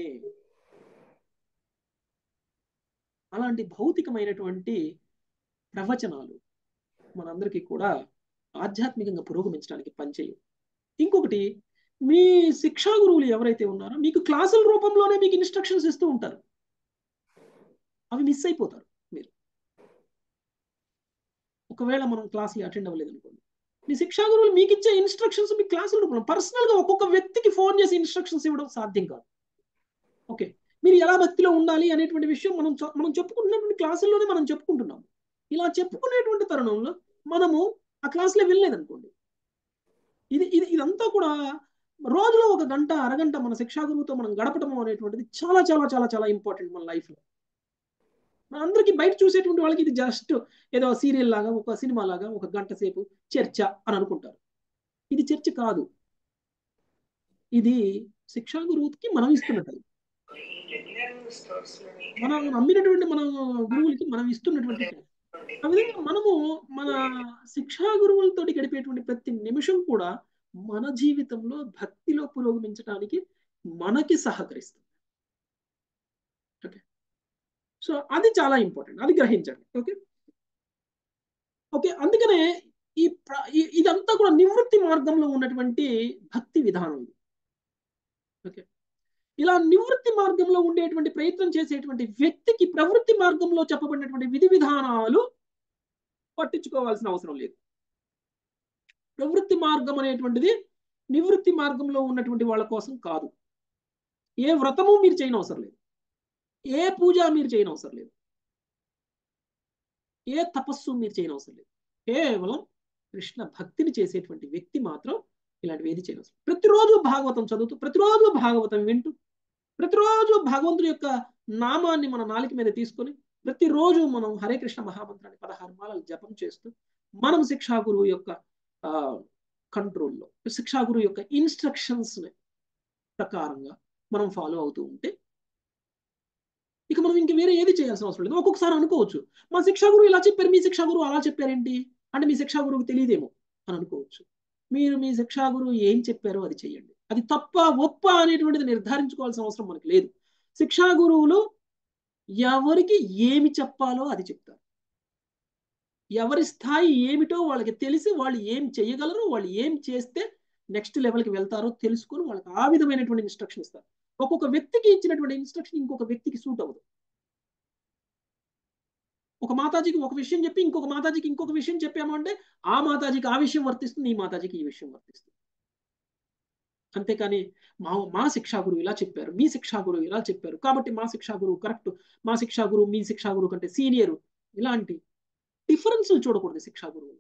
అలాంటి భౌతికమైనటువంటి ప్రవచనాలు మనందరికీ కూడా ఆధ్యాత్మికంగా పురోగమించడానికి పనిచేయవు ఇంకొకటి మీ శిక్షా గురువులు ఎవరైతే ఉన్నారో మీకు క్లాసుల రూపంలోనే మీకు ఇన్స్ట్రక్షన్స్ ఇస్తూ ఉంటారు అవి మిస్ అయిపోతారు మీరు ఒకవేళ మనం క్లాసులు అటెండ్ అవ్వలేదు అనుకోండి మీ శిక్షా గురువులు మీకు ఇచ్చే ఇన్స్ట్రక్షన్స్ మీ క్లాసుల రూపంలో పర్సనల్ గా ఒక్కొక్క వ్యక్తికి ఫోన్ చేసి ఇన్స్ట్రక్షన్స్ ఇవ్వడం సాధ్యం కాదు ఓకే మీరు ఎలా భక్తిలో ఉండాలి అనేటువంటి విషయం మనం చె- మనం చెప్పుకుంటున్నటువంటి క్లాసుల్లోనే మనం చెప్పుకుంటున్నాం ఇలా చెప్పుకునేటువంటి తరుణంలో మనము ఆ క్లాసులో వెళ్ళలేదు అనుకోండి ఇది ఇది ఇదంతా కూడా రోజులో ఒక గంట అరగంట మన శిక్షా గురువుతో మనం గడపడం అనేటువంటిది చాలా చాలా చాలా చాలా ఇంపార్టెంట్ మన లైఫ్ లో మన అందరికీ బయట చూసేటువంటి వాళ్ళకి ఇది జస్ట్ ఏదో సీరియల్ లాగా ఒక సినిమా లాగా ఒక గంట సేపు చర్చ అని అనుకుంటారు ఇది చర్చ కాదు ఇది శిక్షా గురువుకి మనం ఇస్తున్నట్టు మనం నమ్మినటువంటి మన గురువులకి మనం ఇస్తున్నటువంటి time. ఆ విధంగా మనము మన శిక్షా గురువులతో గడిపేటువంటి ప్రతి నిమిషం కూడా మన జీవితంలో భక్తిలో పురోగమించడానికి మనకి సహకరిస్తుంది ఓకే సో అది చాలా ఇంపార్టెంట్ అది గ్రహించండి ఓకే ఓకే అందుకనే ఈ ప్ర- ఈ- ఇదంతా కూడా నివృత్తి మార్గంలో ఉన్నటువంటి భక్తి విధానం ఇది ఓకే ఇలా నివృత్తి మార్గంలో ఉండేటువంటి ప్రయత్నం చేసేటువంటి వ్యక్తికి ప్రవృత్తి మార్గంలో చెప్పబడినటువంటి విధి విధానాలు పట్టించుకోవాల్సిన అవసరం లేదు ప్రవృత్తి మార్గం అనేటువంటిది నివృత్తి మార్గంలో ఉన్నటువంటి వాళ్ళ కోసం కాదు ఏ వ్రతము మీరు చేయని అవసరం లేదు ఏ పూజ మీరు చేయని అవసరం లేదు ఏ తపస్సు మీరు చేయని అవసరం లేదు కేవలం కృష్ణ భక్తిని చేసేటువంటి వ్యక్తి మాత్రం ఇలాంటివి ఏది చేయని అవసరం ప్రతిరోజు భాగవతం చదువుతూ ప్రతిరోజు భాగవతం వింటూ ప్రతిరోజు భగవంతుడి యొక్క నామాన్ని మన నాలిక మీద తీసుకొని ప్రతిరోజు మనం హరే కృష్ణ మహామంత్రాన్ని పదహారు మాలలు జపం చేస్తూ మనం శిక్షా గురువు యొక్క ఆ కంట్రోల్లో శిక్షా గురువు యొక్క ఇన్స్ట్రక్షన్స్ ప్రకారంగా మనం ఫాలో అవుతూ ఉంటే ఇక మనం ఇంక వేరే ఏది చేయాల్సిన అవసరం లేదు ఒక్కొక్కసారి అనుకోవచ్చు మా శిక్షా గురువు ఇలా చెప్పారు మీ శిక్షా గురువు అలా చెప్పారేంటి అంటే మీ శిక్షా గురువుకి తెలియదేమో అని అనుకోవచ్చు మీరు మీ శిక్షా గురువు ఏం చెప్పారో అది చేయండి అది తప్ప ఒప్ప అనేటువంటిది నిర్ధారించుకోవాల్సిన అవసరం మనకు లేదు శిక్షా గురువులు ఎవరికి ఏమి చెప్పాలో అది చెప్తారు ఎవరి స్థాయి ఏమిటో వాళ్ళకి తెలిసి వాళ్ళు ఏం చేయగలరు వాళ్ళు ఏం చేస్తే నెక్స్ట్ లెవెల్కి వెళ్తారో తెలుసుకొని వాళ్ళకి ఆ విధమైనటువంటి ఇన్స్ట్రక్షన్ ఇస్తారు ఒక్కొక్క వ్యక్తికి ఇచ్చినటువంటి ఇన్స్ట్రక్షన్ ఇంకొక వ్యక్తికి సూట్ అవ్వదు ఒక మాతాజీకి ఒక విషయం చెప్పి ఇంకొక మాతాజీకి ఇంకొక విషయం చెప్పాము అంటే ఆ మాతాజీకి ఆ విషయం వర్తిస్తుంది ఈ మాతాజీకి ఈ విషయం వర్తిస్తుంది అంతేకాని మా మా శిక్షా గురువు ఇలా చెప్పారు మీ శిక్షా గురువు ఇలా చెప్పారు కాబట్టి మా శిక్షా గురువు కరెక్ట్ మా శిక్షా గురువు మీ శిక్షా గురువు కంటే సీనియర్ ఇలాంటి డిఫరెన్స్ చూడకూడదు శిక్షా గురువు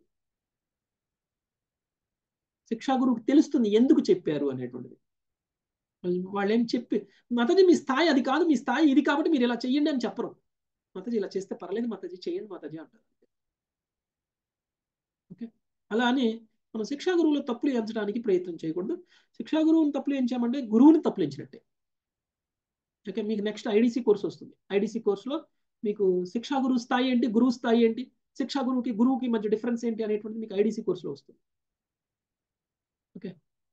శిక్షా గురువుకి తెలుస్తుంది ఎందుకు చెప్పారు అనేటువంటిది వాళ్ళు- వాళ్ళు ఏం చెప్పి మతజీ మీ స్థాయి అది కాదు మీ స్థాయి ఇది కాబట్టి మీరు ఇలా చెయ్యండి అని చెప్పరు మతజీ ఇలా చేస్తే పర్లేదు మతజీ చేయండి మతజీ అంటారు ఓకే అలా అని మనం శిక్షా గురువులో తప్పులు ఎంచడానికి ప్రయత్నం చేయకూడదు శిక్షా గురువుని తప్పులు ఎంచామంటే గురువుని తప్పులు ఎంచినట్టే ఓకే మీకు నెక్స్ట్ ఐడిసి కోర్స్ వస్తుంది ఐడిసి కోర్సులో మీకు శిక్షా గురువు స్థాయి ఏంటి గురువు స్థాయి ఏంటి శిక్షా గురువుకి గురువుకి మధ్య డిఫరెన్స్ ఏంటి అనేటువంటిది మీకు ఐడిసి కోర్సులో వస్తుంది ఓకే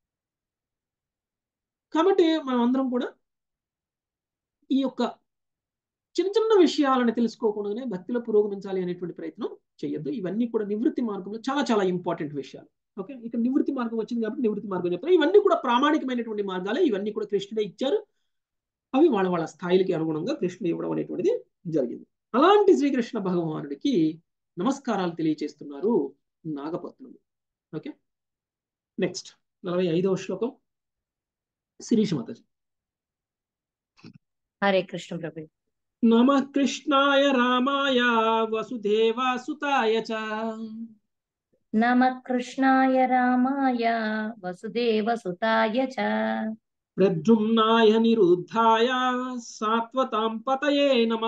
కాబట్టి మనం అందరం కూడా ఈ యొక్క చిన్న చిన్న విషయాలను తెలుసుకోకుండానే భక్తిలో పురోగమించాలి అనేటువంటి ప్రయత్నం చేయొద్దు ఇవన్నీ కూడా నివృత్తి మార్గంలో చాలా చాలా ఇంపార్టెంట్ విషయాలు ఓకే ఇక్కడ నివృత్తి మార్గం వచ్చింది కాబట్టి నివృత్తి మార్గం చెప్తారు ఇవన్నీ కూడా ప్రామాణికమైనటువంటి మార్గాలే ఇవన్నీ కూడా కృష్ణుడే ఇచ్చారు అవి వాళ్ళ వాళ్ళ స్థాయిలకి అనుగుణంగా కృష్ణుడు ఇవ్వడం అనేటువంటిది జరిగింది అలాంటి శ్రీకృష్ణ భగవానుడికి నమస్కారాలు తెలియచేస్తున్నారు నాగపత్నులు ఓకే నెక్స్ట్ నలభై ఐదవ శ్లోకం శిరీష్ మాతాజీ హరే కృష్ణ ప్రభు నమ కృష్ణాయ రామాయ వసుదేవాసుతాయ చ నమ కృష్ణాయ రామాయ వసుదేవ సుతాయ చ ప్రద్యుమ్నాయ నిరుద్ధాయ సాత్వతాం పతయే నమ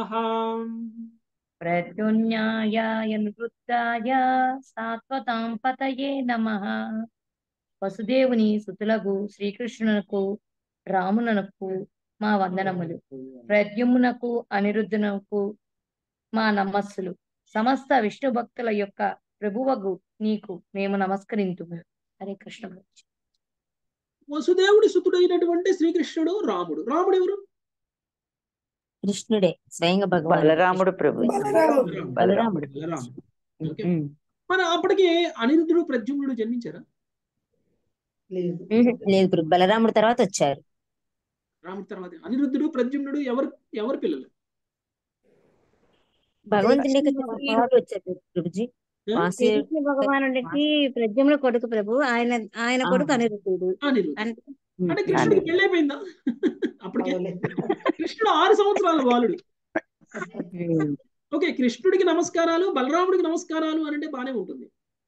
ప్రద్యున్యాయ నివృత్తాయ సాత్వతాం పతయే నమ వసుదేవుని సుతులకు శ్రీకృష్ణునకు రామునకు మా వందనములు ప్రద్యుమ్నకు అనిరుద్ధునకు మా నమస్సులు సమస్త విష్ణు భక్తుల యొక్క ప్రభువగు నీకు మేము నమస్కరింతు హరే కృష్ణ వసుదేవుడి సుతుడైనటువంటి శ్రీకృష్ణుడు రాముడు రాముడు ఎవరు కృష్ణుడే స్వయంగా భగవాన్ బలరాముడు ప్రభు బలరాముడు బలరాముడు బలరాముడు ఓకే మన అప్పటికి అనిరుద్ధుడు ప్రద్యుమ్నుడు జన్మించారా లేదు ప్రభు బలరాముడు తర్వాత వచ్చారు రాముడి తర్వాత అనిరుద్ధుడు ప్రద్యుమ్నుడు ఎవరు ఎవరు పిల్లలు భగవంతుని యొక్క తర్వాత వచ్చారు ప్రభుజీ ఏ? వాసు కృష్ణ భగవానుడికి ప్రద్యుమ్న కొడుకు ప్రభు ఆయన ఆయన కొడుకు ఆ. అనిరుద్ధుడు అనిరుద్ధుడు అంటే అంటే కృష్ణుడికి పెళ్ళైపోయిందా అప్పటికే కృష్ణుడు ఆరు సంవత్సరాల బాలుడు ఓకే కృష్ణుడికి నమస్కారాలు బలరాముడికి నమస్కారాలు అని అంటే బానే ఉంటుంది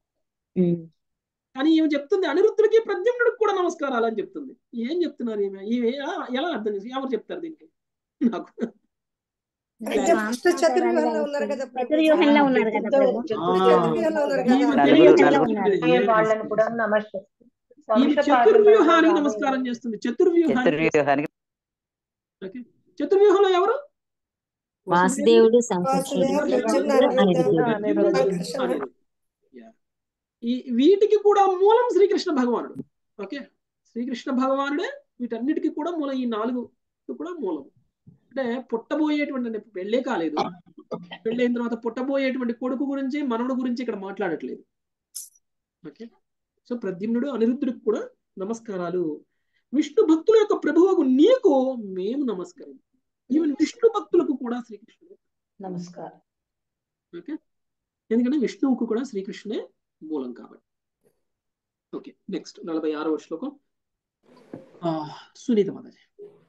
కానీ ఈమె చెప్తుంది అనిరుద్ధుడికి ప్రద్యుమ్నుడికి కూడా నమస్కారాలు అని చెప్తుంది ఏం చెప్తున్నారు ఈమె ఈమె ఎలా- ఎలా అర్థం చేసి ఎవరు చెప్తారు దీనికి నాకు అయితే ఫస్ట్ చతుర్వ్యూహంలో ఉన్నారు కదా ప్రభు. చతుర్వ్యూహంలో ఉన్నారు కదా ప్రభు చతుర్వ్యూహంలో ఉన్నారు ఈమె కదా నలుగురు తెలియదు వాళ్ళని కూడా నమస్కరిస్తాం ఈమె చతుర్వ్యూహానికి నమస్కారం చేస్తుంది చతుర్వ్యూహానికి చతుర్వ్యూహానికి ఓకే చతుర్వ్యూహంలో ఎవరు వాసుదేవుడు వాసుదేవ సంకర్షణుడు ప్రద్యుమ్న అనిరుద్ధుడు అనిరుద్ధ సంకర్షణ అనిరుద్ధుడు. Yeah. ఈ వీటికి కూడా మూలం శ్రీకృష్ణ భగవానుడు ఓకే శ్రీకృష్ణ భగవానుడే వీటన్నిటికీ కూడా మూలం ఈ నాలుగు కూడా మూలం అంటే పుట్టబోయేటువంటి అంటే పెళ్ళే కాలేదు పెళ్ళైన తర్వాత పుట్టబోయేటువంటి కొడుకు గురించి మనవడు గురించి ఇక్కడ మాట్లాడట్లేదు ఓకే సో ప్రద్యుమ్నుడు అనిరుద్ధుడికి కూడా నమస్కారాలు విష్ణు భక్తుల యొక్క ప్రభువుకు నీకు మేము నమస్కారం ఈవెన్ విష్ణు భక్తులకు కూడా శ్రీకృష్ణుడు నమస్కారం ఓకే ఎందుకంటే విష్ణువుకు కూడా శ్రీకృష్ణుడే మూలం కాబట్టి ఓకే నెక్స్ట్ నలభై ఆరవ శ్లోకం ఆ, సునీత మాతాజీ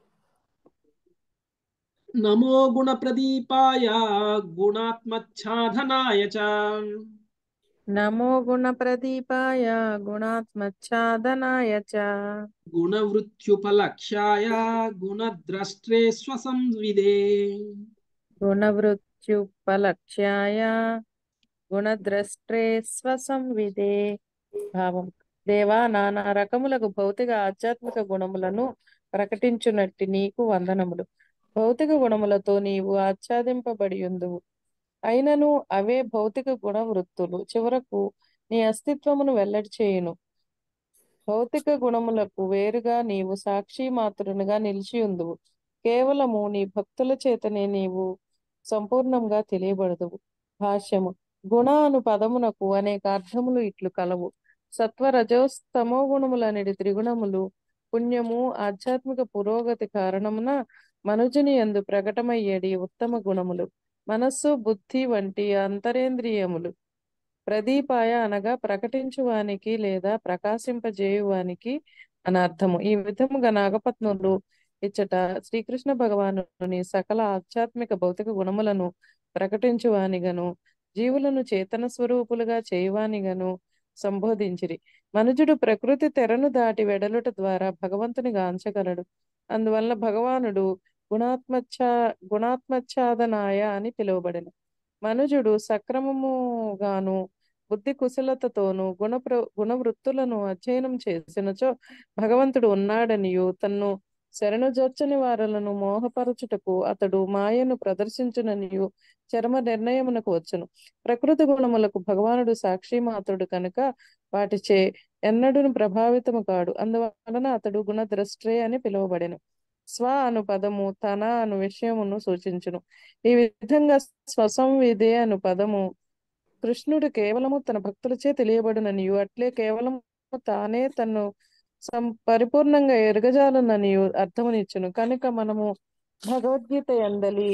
నమో గుణ ప్రదీపాయ గుణాత్మఛాదనాయ చ నమో గుణప్రదీపాయ గుణాత్మచ్ఛాదనాయ చ గుణవృత్యుపలక్ష్యాయ గుణద్రష్ట్రే స్వసంవిదే గుణవృత్యుపలక్ష్యాయ గుణద్రష్ట్రే స్వసంవిదే భావం దేవా నానా రకములకు భౌతిక ఆధ్యాత్మిక గుణములను ప్రకటించునట్టి నీకు వందనములు భౌతిక గుణములతో నీవు ఆచ్ఛాదింపబడి ఉందువు అయినను అవే భౌతిక గుణ వృత్తులు చివరకు నీ అస్తిత్వమును వెల్లడి చేయును భౌతిక గుణములకు వేరుగా నీవు సాక్షి మాత్రునిగా నిలిచి ఉందువు కేవలము నీ భక్తుల చేతనే నీవు సంపూర్ణంగా తెలియబడదువు భాష్యము గుణ అను పదమునకు అనేక అర్థములు ఇట్లు కలవు సత్వ రజోస్తమో గుణములనేటి త్రిగుణములు పుణ్యము ఆధ్యాత్మిక పురోగతి కారణమున మనుజుని యందు ప్రకటమయ్యేడి ఉత్తమ గుణములు మనస్సు బుద్ధి వంటి అంతరేంద్రియములు ప్రదీపాయ అనగా ప్రకటించువానికి లేదా ప్రకాశింపజేయువానికి అని అర్థము ఈ విధముగా నాగపత్నులు ఇచ్చట శ్రీకృష్ణ భగవానుని సకల ఆధ్యాత్మిక భౌతిక గుణములను ప్రకటించువానిగను జీవులను చేతన స్వరూపులుగా చేయువానిగను సంబోధించిరి మనుజుడు ప్రకృతి తెరను దాటి వెడలుట ద్వారా భగవంతుని గాంచగలడు అందువల్ల భగవానుడు గుణాత్మచ్చా గుణాత్మచ్ఛాదనాయ అని పిలువబడెను మనుజుడు సక్రమముగాను బుద్ధి కుశలతతోను గుణ గుణవృత్తులను అధ్యయనం చేసినచో భగవంతుడు ఉన్నాడనియు తన్ను శరణుజొచ్చని వారలను మోహపరచుటకు అతడు మాయను ప్రదర్శించుననియు చర్మ నిర్ణయమునకు వచ్చును ప్రకృతి గుణములకు భగవానుడు సాక్షి మాత్రుడు కనుక వాటిచే ఎన్నడూను ప్రభావితము కాడు అందువలన అతడు గుణద్రష్ట్రే అని పిలువబడెను స్వ అను పదము తన అను విషయమును సూచించును ఈ విధంగా స్వసంవిదే అను పదము కృష్ణుడు కేవలము తన భక్తులచే తెలియబడుననియు అట్లే కేవలము తానే తన్ను సం పరిపూర్ణంగా ఎరగజాలననియు అర్థమునిచ్చును కనుక మనము భగవద్గీత ఎందలి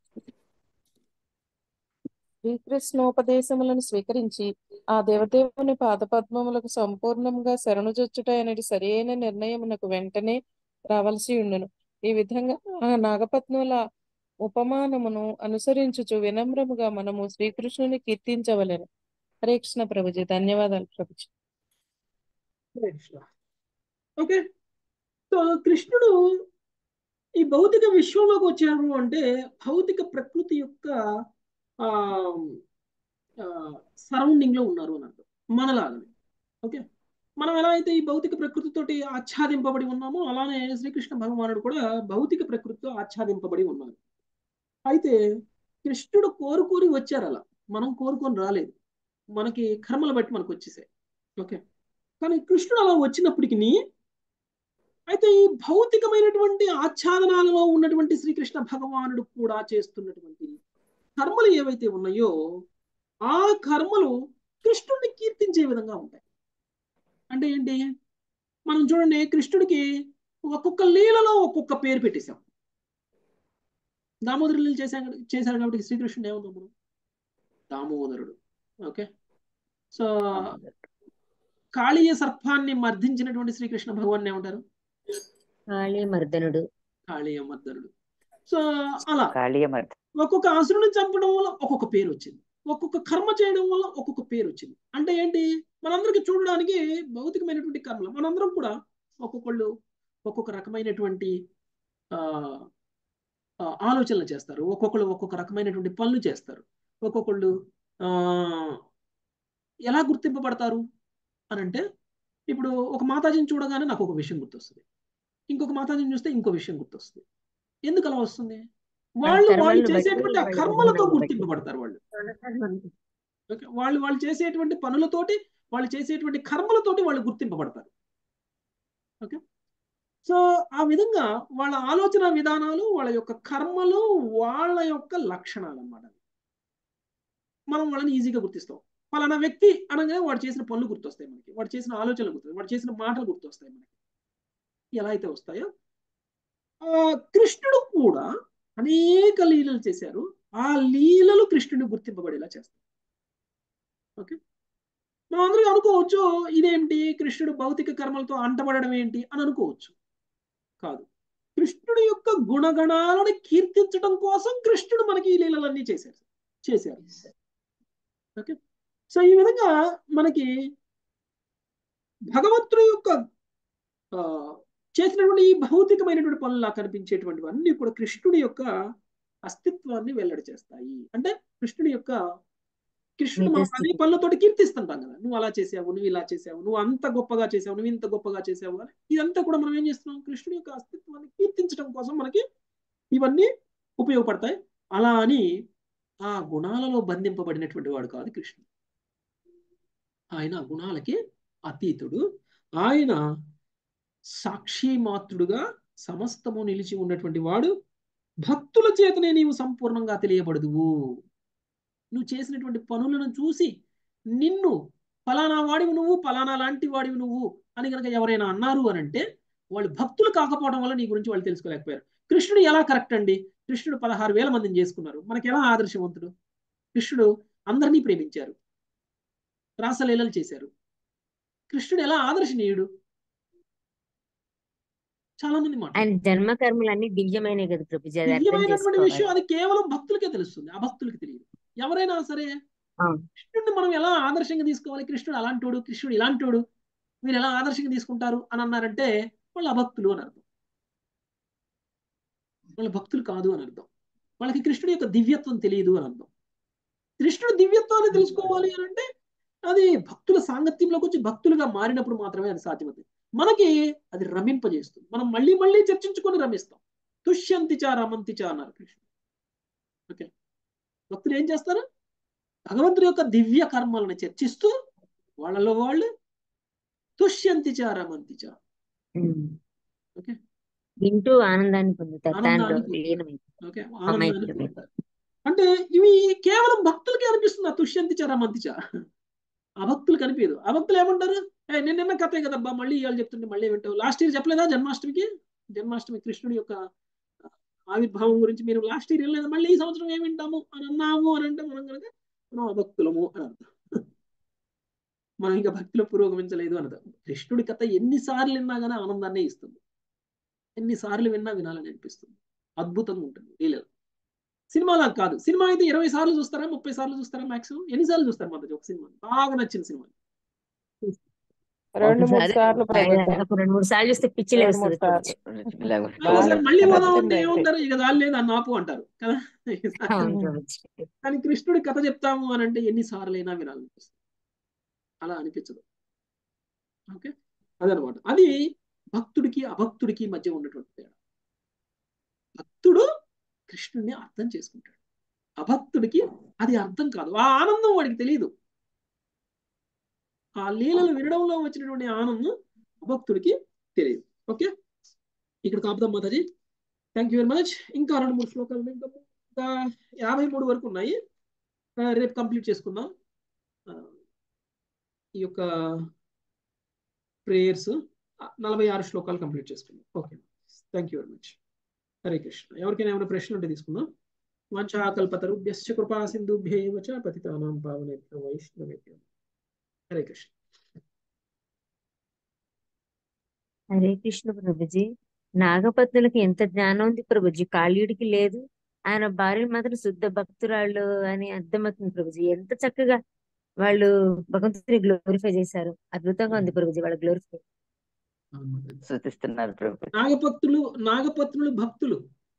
శ్రీకృష్ణోపదేశములను స్వీకరించి ఆ దేవదేవుని పాదపద్మములకు సంపూర్ణంగా శరణుజొచ్చుట అనేది సరైన నిర్ణయమునకు వెంటనే రావలసి ఉండును ఈ విధంగా ఆ నాగపత్నుల ఉపమానమును అనుసరించుచు వినమ్రముగా మనము శ్రీకృష్ణుని కీర్తించవలెను హరే కృష్ణ ప్రభుజీ ధన్యవాదాలు ప్రభుజీ హరే కృష్ణ ఓకే సో కృష్ణుడు ఈ భౌతిక విశ్వంలోకి వచ్చారు అంటే భౌతిక ప్రకృతి యొక్క సరౌండింగ్ లో ఉన్నారు అని అర్థం మనలాగనే ఓకే మనం ఎలా అయితే ఈ భౌతిక ప్రకృతితోటి ఆచ్ఛాదింపబడి ఉన్నామో అలానే శ్రీకృష్ణ భగవానుడు కూడా భౌతిక ప్రకృతితో ఆచ్ఛాదింపబడి ఉన్నారు అయితే కృష్ణుడు కోరుకోరి వచ్చారు అలా మనం కోరుకొని రాలేదు మనకి కర్మలు బట్టి మనకు వచ్చేసాయి ఓకే కానీ కృష్ణుడు అలా వచ్చినప్పటికీ అయితే ఈ భౌతికమైనటువంటి ఆచ్ఛాదనాలలో ఉన్నటువంటి శ్రీకృష్ణ భగవానుడు కూడా చేస్తున్నటువంటి కర్మలు ఏవైతే ఉన్నాయో ఆ కర్మలు కృష్ణుడిని కీర్తించే విధంగా ఉంటాయి అంటే ఏంటి మనం చూడండి కృష్ణుడికి ఒక్కొక్క లీలలో ఒక్కొక్క పేరు పెట్టేశాం దామోదర లీలు చేశా చేశారు కాబట్టి శ్రీకృష్ణుడు ఏమన్నాం మనం దామోదరుడు ఓకే సో కాళీయ సర్పాన్ని మర్దించినటువంటి శ్రీకృష్ణ భగవాన్ ఏమంటారు కాళీ మర్దనుడు కాళీయ మర్దనుడు సో అలా కాళీయమర్ద ఒక్కొక్క అసురుని చంపడం వల్ల ఒక్కొక్క పేరు వచ్చింది ఒక్కొక్క కర్మ చేయడం వల్ల ఒక్కొక్క పేరు వచ్చింది అంటే ఏంటి మనందరికి చూడడానికి భౌతికమైనటువంటి కర్మలు మనందరం కూడా ఒక్కొక్కళ్ళు ఒక్కొక్క రకమైనటువంటి ఆ ఆలోచనలు చేస్తారు ఒక్కొక్కళ్ళు ఒక్కొక్క రకమైనటువంటి పనులు చేస్తారు ఒక్కొక్కళ్ళు ఆ ఎలా గుర్తింపబడతారు అని అంటే ఇప్పుడు ఒక మాతాజీని చూడగానే నాకు ఒక విషయం గుర్తొస్తుంది ఇంకొక మాతాజీని చూస్తే ఇంకో విషయం గుర్తొస్తుంది ఎందుకు అలా వస్తుంది వాళ్ళు వాళ్ళు చేసేటువంటి ఆ కర్మలతో గుర్తింపబడతారు వాళ్ళు ఓకే వాళ్ళు వాళ్ళు చేసేటువంటి పనులతోటి వాళ్ళు చేసేటువంటి కర్మలతోటి వాళ్ళు గుర్తింపబడతారు ఓకే సో ఆ విధంగా వాళ్ళ ఆలోచన విధానాలు వాళ్ళ యొక్క కర్మలు వాళ్ళ యొక్క లక్షణాలు అన్నమాట మనం వాళ్ళని ఈజీగా గుర్తిస్తాం పలానా వ్యక్తి అనగానే వాడు చేసిన పనులు గుర్తొస్తాయి మనకి వాడు చేసిన ఆలోచనలు గుర్తొస్తాయి వాడు చేసిన మాటలు గుర్తొస్తాయి మనకి ఎలా అయితే వస్తాయో కృష్ణుడు కూడా అనేక లీలలు చేశారు ఆ లీలలు కృష్ణుని గుర్తింపబడేలా చేస్తారు ఓకే మనం అందరూ అనుకోవచ్చు ఇదేంటి కృష్ణుడు భౌతిక కర్మలతో అంటబడడం ఏంటి అని అనుకోవచ్చు కాదు కృష్ణుడి యొక్క గుణగణాలను కీర్తించడం కోసం కృష్ణుడు మనకి ఈ లీలలన్నీ చేశారు చేశారు ఓకే సో ఈ విధంగా మనకి భగవంతుడి యొక్క చేసినటువంటి ఈ భౌతికమైనటువంటి పనులా కనిపించేటువంటివన్నీ కూడా కృష్ణుడి యొక్క అస్తిత్వాన్ని వెల్లడి చేస్తాయి అంటే కృష్ణుడి యొక్క కృష్ణుడు మనం అదే పనులతోటి కీర్తిస్తుంటాం కదా నువ్వు అలా చేసావు నువ్వు ఇలా చేసావు నువ్వు అంత గొప్పగా చేసావు నువ్వు ఇంత గొప్పగా చేసావు అని ఇదంతా కూడా మనం ఏం చేస్తున్నాం కృష్ణుడి యొక్క అస్తిత్వాన్ని కీర్తించడం కోసం మనకి ఇవన్నీ ఉపయోగపడతాయి అలా అని ఆ గుణాలలో బంధింపబడినటువంటి వాడు కాదు కృష్ణుడు ఆయన గుణాలకి అతీతుడు ఆయన సాక్షి మాత్రుడుగా సమస్తము నిలిచి ఉన్నటువంటి వాడు భక్తుల చేతనే నీవు సంపూర్ణంగా తెలియబడదువు నువ్వు చేసినటువంటి పనులను చూసి నిన్ను ఫలానా వాడివి నువ్వు ఫలానా లాంటి వాడివి నువ్వు అని కనుక ఎవరైనా అన్నారు అని అంటే వాళ్ళు భక్తులు కాకపోవడం వల్ల నీ గురించి వాళ్ళు తెలుసుకోలేకపోయారు కృష్ణుడు ఎలా కరెక్ట్ అండి కృష్ణుడు పదహారు వేల మందిని చేసుకున్నారు మనకి ఎలా ఆదర్శవంతుడు కృష్ణుడు అందరినీ ప్రేమించారు రాసలీలలు చేశారు కృష్ణుడు ఎలా ఆదర్శనీయుడు చాలా మంది ఆయన మాట్లాడతారు జన్మ కర్మలు అన్ని దివ్యమైనవి కదా ప్రభుజీ అది అర్థం దివ్యమైనటువంటి విషయం చేసుకోవాలి అది కేవలం భక్తులకే తెలుస్తుంది అభక్తులకి తెలియదు ఎవరైనా సరే ఆ, కృష్ణుడిని మనం ఎలా ఆదర్శంగా తీసుకోవాలి కృష్ణుడు అలాంటోడు కృష్ణుడు ఇలాంటోడు మీరు ఎలా ఆదర్శంగా తీసుకుంటారు అని అన్నారంటే వాళ్ళు అభక్తులు అని అర్థం వాళ్ళ భక్తులు కాదు అని అర్థం వాళ్ళకి కృష్ణుడి యొక్క దివ్యత్వం తెలియదు అని అర్థం కృష్ణుడు దివ్యత్వాన్ని తెలుసుకోవాలి అని అంటే అది భక్తుల సాంగత్యంలోకి వచ్చి భక్తులుగా మారినప్పుడు మాత్రమే అది సాధ్యమవుతుంది మనకి అది రమింపజేస్తుంది మనం మళ్ళీ మళ్ళీ చర్చించుకొని రమిస్తాం తుష్యంతిచా రమంతిచా అన్నారు కృష్ణుడు ఓకే భక్తులు ఏం చేస్తారు భగవంతుడి యొక్క దివ్య కర్మలను చర్చిస్తూ వాళ్ళలో వాళ్ళు తుష్యంతిచా రమంతిచా ఉమ్. ఓకే వింటూ ఆనందాన్ని పొందుతారు దానిలో ఆనందాన్ని పొందుతారు. లీనమై ఓకే ఆనందాన్ని అమాయకులమే. పొందుతారు అంటే ఇవి కేవలం భక్తులకి అనిపిస్తుంది ఆ తుష్యంతిచా రమంతిచా అభక్తులు కనిపించదు అభక్తులు ఏమంటారు ఏ నేను నిన్న కథే కదబ్బా మళ్ళీ ఇవాళ చెప్తుంటే మళ్ళీ వింటావు లాస్ట్ ఇయర్ చెప్పలేదా జన్మాష్టమికి జన్మాష్టమి కృష్ణుడి యొక్క ఆవిర్భావం గురించి మీరు లాస్ట్ ఇయర్ వెళ్ళలేదు మళ్ళీ ఈ సంవత్సరం ఏం వింటాము అని అన్నాము అని అంటే మనం కనుక మనం అభక్తులము అని అర్థం మనం ఇంకా భక్తిలో పురోగమించలేదు అని అర్థం కృష్ణుడి కథ ఎన్నిసార్లు విన్నా కానీ ఆనందాన్ని ఇస్తుంది ఎన్నిసార్లు విన్నా వినాలని అనిపిస్తుంది అద్భుతంగా ఉంటుంది లీలలు సినిమాలా కాదు సినిమా అయితే ఇరవై సార్లు చూస్తారా ముప్పై సార్లు చూస్తారా మాక్సిమం ఎన్నిసార్లు చూస్తారు మాత్రం ఒక సినిమా బాగా నచ్చిన సినిమా రెండు మూడు ఒకసారి సార్లు ప్రభుత్వం ఒక రెండు మూడు సార్లు చూస్తే పిచ్చి రెండు మూడు లేస్తుంది సార్లు ఇలాగ ఒకసారి బాగా మళ్ళీ పోదాం అంటే నచ్చింది అయితే ఏమంటారు ఇక చాలేదు అని ఆపు అంటారు కదా అవును ప్రభుజీ కానీ కృష్ణుడి కథ చెప్తాము అని అంటే ఎన్నిసార్లైనా వినాలనిపిస్తుంది అలా అనిపించదు ఓకే అదనమాట అది భక్తుడికి అభక్తుడికి మధ్య ఉన్నటువంటి తేడా భక్తుడు కృష్ణుడిని అర్థం చేసుకుంటాడు అభక్తుడికి అది అర్థం కాదు ఆ ఆనందం వాడికి తెలియదు ఆ లీలలు వినడంలో వచ్చినటువంటి ఆనందం అభక్తుడికి తెలియదు ఓకే ఇక్కడ కాపుదాం Mataji thank you very much ఇంకా రెండు మూడు శ్లోకాలు ఉన్నాయి. ఇంకా ఇంకా యాభై మూడు వరకు ఉన్నాయి ఆ, రేపు కంప్లీట్ చేసుకుందాం ఆ, ఈ యొక్క ప్రేయర్స్ నలభై ఆరు శ్లోకాలు కంప్లీట్ చేసుకుందాం okay thank you very much Hare Krishna ఎవరికైనా ఏమైనా ప్రశ్నలు ఉంటే తీసుకుందాం వంచాకల్పతరుభ్యశ్చ కృపా సింధుభ్యేవ చ పతితానాం పావనేభ్యో వైష్ణవేభ్యో హరే కృష్ణ హరే కృష్ణ ప్రభుజీ నాగపత్నులకి ఎంత జ్ఞానం ఉంది ప్రభుజీ కాళీయుడికి లేదు ఆయన భార్య మాత్రం శుద్ధ భక్తురాళ్ళు అని అర్థమవుతుంది ప్రభుజీ ఎంత చక్కగా వాళ్ళు భగవంతుని గ్లోరిఫై చేశారు అద్భుతంగా ఉంది ప్రభుజీ వాళ్ళ గ్లోరిఫై అవును మాతాజీ. సూచిస్తున్నారు ప్రభు నాగపత్రులు నాగపత్నులు భక్తులు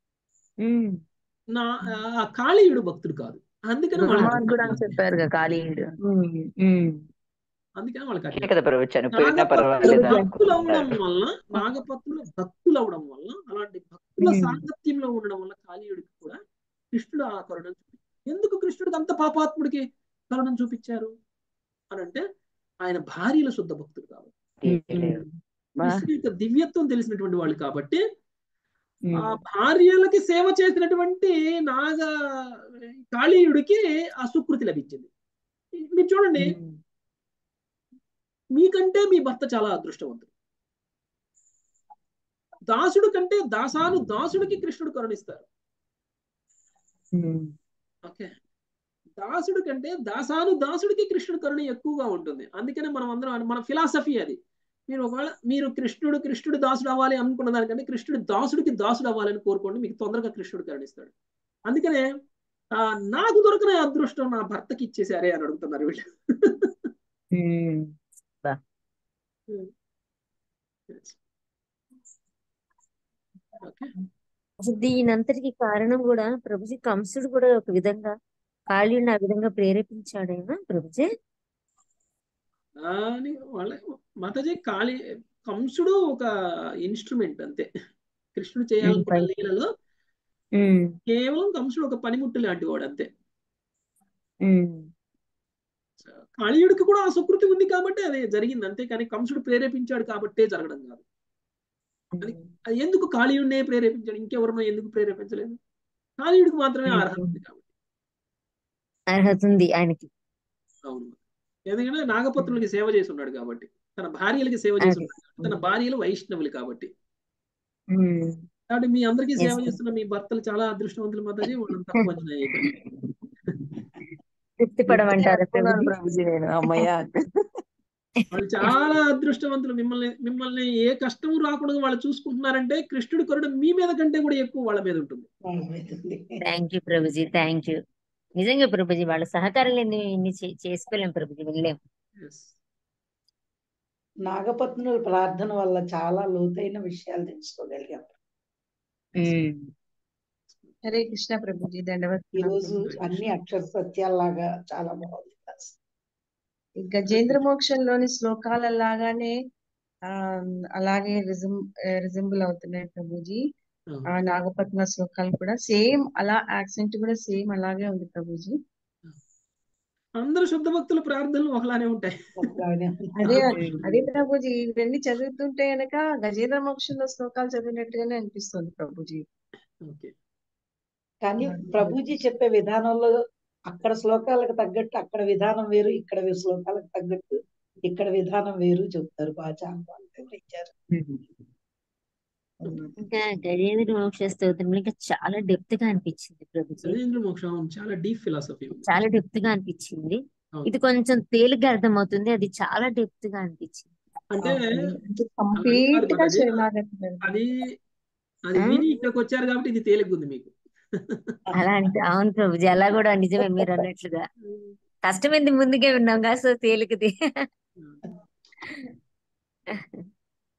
నా ఆ కాళీయుడు భక్తుడు కాదు అందుకని వాళ్ళకి దుర్మార్గుడు అని చెప్పారుగా కాళీయుడు అందుకని వాళ్ళకి అంతే అట్లా కదా ప్రభు చనిపోయినా నాగపత్రులు పర్వాలేదు భక్తులు అవడం అనుకుంటున్నారు వల్ల నాగపత్రులు భక్తులు అవడం వల్ల అలాంటి భక్తుల మ్మ్. సాంగత్యంలో ఉండడం వల్ల కాళీయుడికి కూడా కృష్ణుడు ఆ కరుణం చూపించారు ఎందుకు కృష్ణుడికి అంత పాపాత్ముడికి కరుణం చూపించారు అని అంటే ఆయన భార్యల శుద్ధ భక్తులు కాబట్టి తెలియలేదు. బా. కృష్ణుడి యొక్క దివ్యత్వం తెలిసినటువంటి వాళ్ళు కాబట్టి ఆ భార్యలకి సేవ చేసినటువంటి నాగ కాళీయుడికి ఆ సుకృతి లభించింది మీరు చూడండి మీకంటే మీ భర్త చాలా అదృష్టవంతుడు దాసుడు కంటే దాసాను దాసుడికి కృష్ణుడు కరుణిస్తారు ఓకే దాసుడు కంటే దాసాను దాసుడికి కృష్ణుడు కరుణ ఎక్కువగా ఉంటుంది అందుకనే మనం అందరం మన ఫిలాసఫీ అది మీరు ఒకవేళ మీరు కృష్ణుడు కృష్ణుడు దాసుడు అవ్వాలి అనుకున్న దానికంటే కృష్ణుడు దాసుడికి దాసుడు అవ్వాలని కోరుకోండి మీకు తొందరగా కృష్ణుడు కరుణిస్తాడు అందుకనే ఆ, నాకు దొరికిన అదృష్టం నా భర్తకి ఇచ్చేసారే అని అడుగుతున్నారు వీళ్ళు ఓకే అసలు దీనంతటికి కారణం కూడా ప్రభుజీ కంసుడు కూడా ఒక విధంగా కాళీయుడిని ఆ విధంగా ప్రేరేపించాడేమో ప్రభుజీ అని వాళ్ళ మాతాజీ కాళీ కంసుడు ఒక ఇన్స్ట్రుమెంట్ అంతే కృష్ణుడు చేయాలనుకున్న పై- లీలలో ఉమ్, కేవలం కంసుడు ఒక పనిముట్టు లాంటి వాడు అంతే ఉమ్, కాళీయుడికి కూడా ఆ సుకృతి ఉంది కాబట్టి అది జరిగింది అంతే కానీ కంసుడు ప్రేరేపించాడు కాబట్టే జరగడం కాదు అది ఉమ్, అది ఎందుకు కాళీయుడినే ప్రేరేపించాడు ఇంకెవరినో ఎందుకు ప్రేరేపించలేదు కాళీయుడికి మాత్రమే ఆ అర్హత ఉంది కాబట్టి అర్హత ఉంది ఆయనకి అవును ఎందుకంటే నాగపత్రులకి సేవ చేసి ఉన్నాడు కాబట్టి తన భార్యలకి సేవ చేసి అదే. ఉన్నాడు కాబట్టి. తన భార్యలు వైష్ణవులు కాబట్టి ఉమ్, కాబట్టి మీ అందరికీ సేవ Yes. చేస్తున్న మీ భర్తలు చాలా అదృష్టవంతులు మాతాజీ వాళ్ళని తక్కువ అంచనా వేయకండి. తృప్తి పడమంటారా అనుకున్నాను ప్రభుజీ ప్రభుజీ నేను అమ్మయ్య వాళ్ళు చాలా అదృష్టవంతులు మిమ్మల్ని మిమ్మల్ని ఏ కష్టము రాకుండా వాళ్ళు చూసుకుంటున్నారంటే కృష్ణుడి కరుణ మీ మీద కంటే కూడా ఎక్కువ వాళ్ళ మీద ఉంటుంది thank you Prabhuji thank you నిజంగా ప్రభుజీ వాళ్ళ సహకారం లేని ఇన్ని చే- చేసుకోలేం ప్రభుజీ వెళ్ళలేం Yes. నాగపత్నుల ప్రార్థన వల్ల చాలా లోతైన విషయాలు తెలుసుకోగలిగాం ఉమ్. హరే కృష్ణ ప్రభుజీ ఈ దండవత్ రోజు అన్ని అక్షర సత్యాల్లాగా చాలా బాగుంది class. ఈ గజేంద్ర మోక్షంలోని శ్లోకాల లాగానే ఆ అలాగే రిజం రిజంబుల్ అవుతున్నాయి ప్రభుజీ అవును. ఆ నాగపత్మ శ్లోకాలు కూడా సేమ్ అలా యాక్సెంట్ కూడా సేమ్ అలాగే ఉంది ప్రభుజీ అందరు శుద్ధ భక్తుల ప్రార్థనలు ఒకలానే ఉంటాయి ఒకలానే ఉంది. అదే అదే ప్రభుజీ ఇవన్నీ చదువుతుంటే గనక గజేంద్ర మోక్షంలో శ్లోకాలు చదివినట్టుగానే అనిపిస్తుంది ప్రభుజీ ఓకే కానీ ప్రభుజీ చెప్పే విధానంలో అక్కడ శ్లోకాలకు తగ్గట్టు అక్కడ విధానం వేరు ఇక్కడ శ్లోకాలకు తగ్గట్టు ఇక్కడ విధానం వేరు చెప్తారు బాగా చాలా బాగా వివరించారు ఇంకా గజేంద్ర మోక్ష స్తోత్రంలో ఇంకా చాలా డెప్త్ గా అనిపించింది ప్రభుజీ గజేంద్ర మోక్షం చాలా డీప్ ఫిలాసఫీ చాలా డెప్త్ గా అనిపించింది అవును. ఇది కొంచెం తేలిగ్గా అర్థమవుతుంది అది చాలా డెప్త్ గా అనిపించింది అంటే కంప్లీట్ గా అది- శరణాగతి అది అది ఆ? విని ఇక్కడికి వచ్చారు కాబట్టి ఇది తేలిగ్గుంది మీకు అలా అంటే అవును ప్రభుజీ అలా కూడా నిజమే మీరు అన్నట్లుగా కష్టమైంది ముందుకే విన్నాం కదా సో తేలికది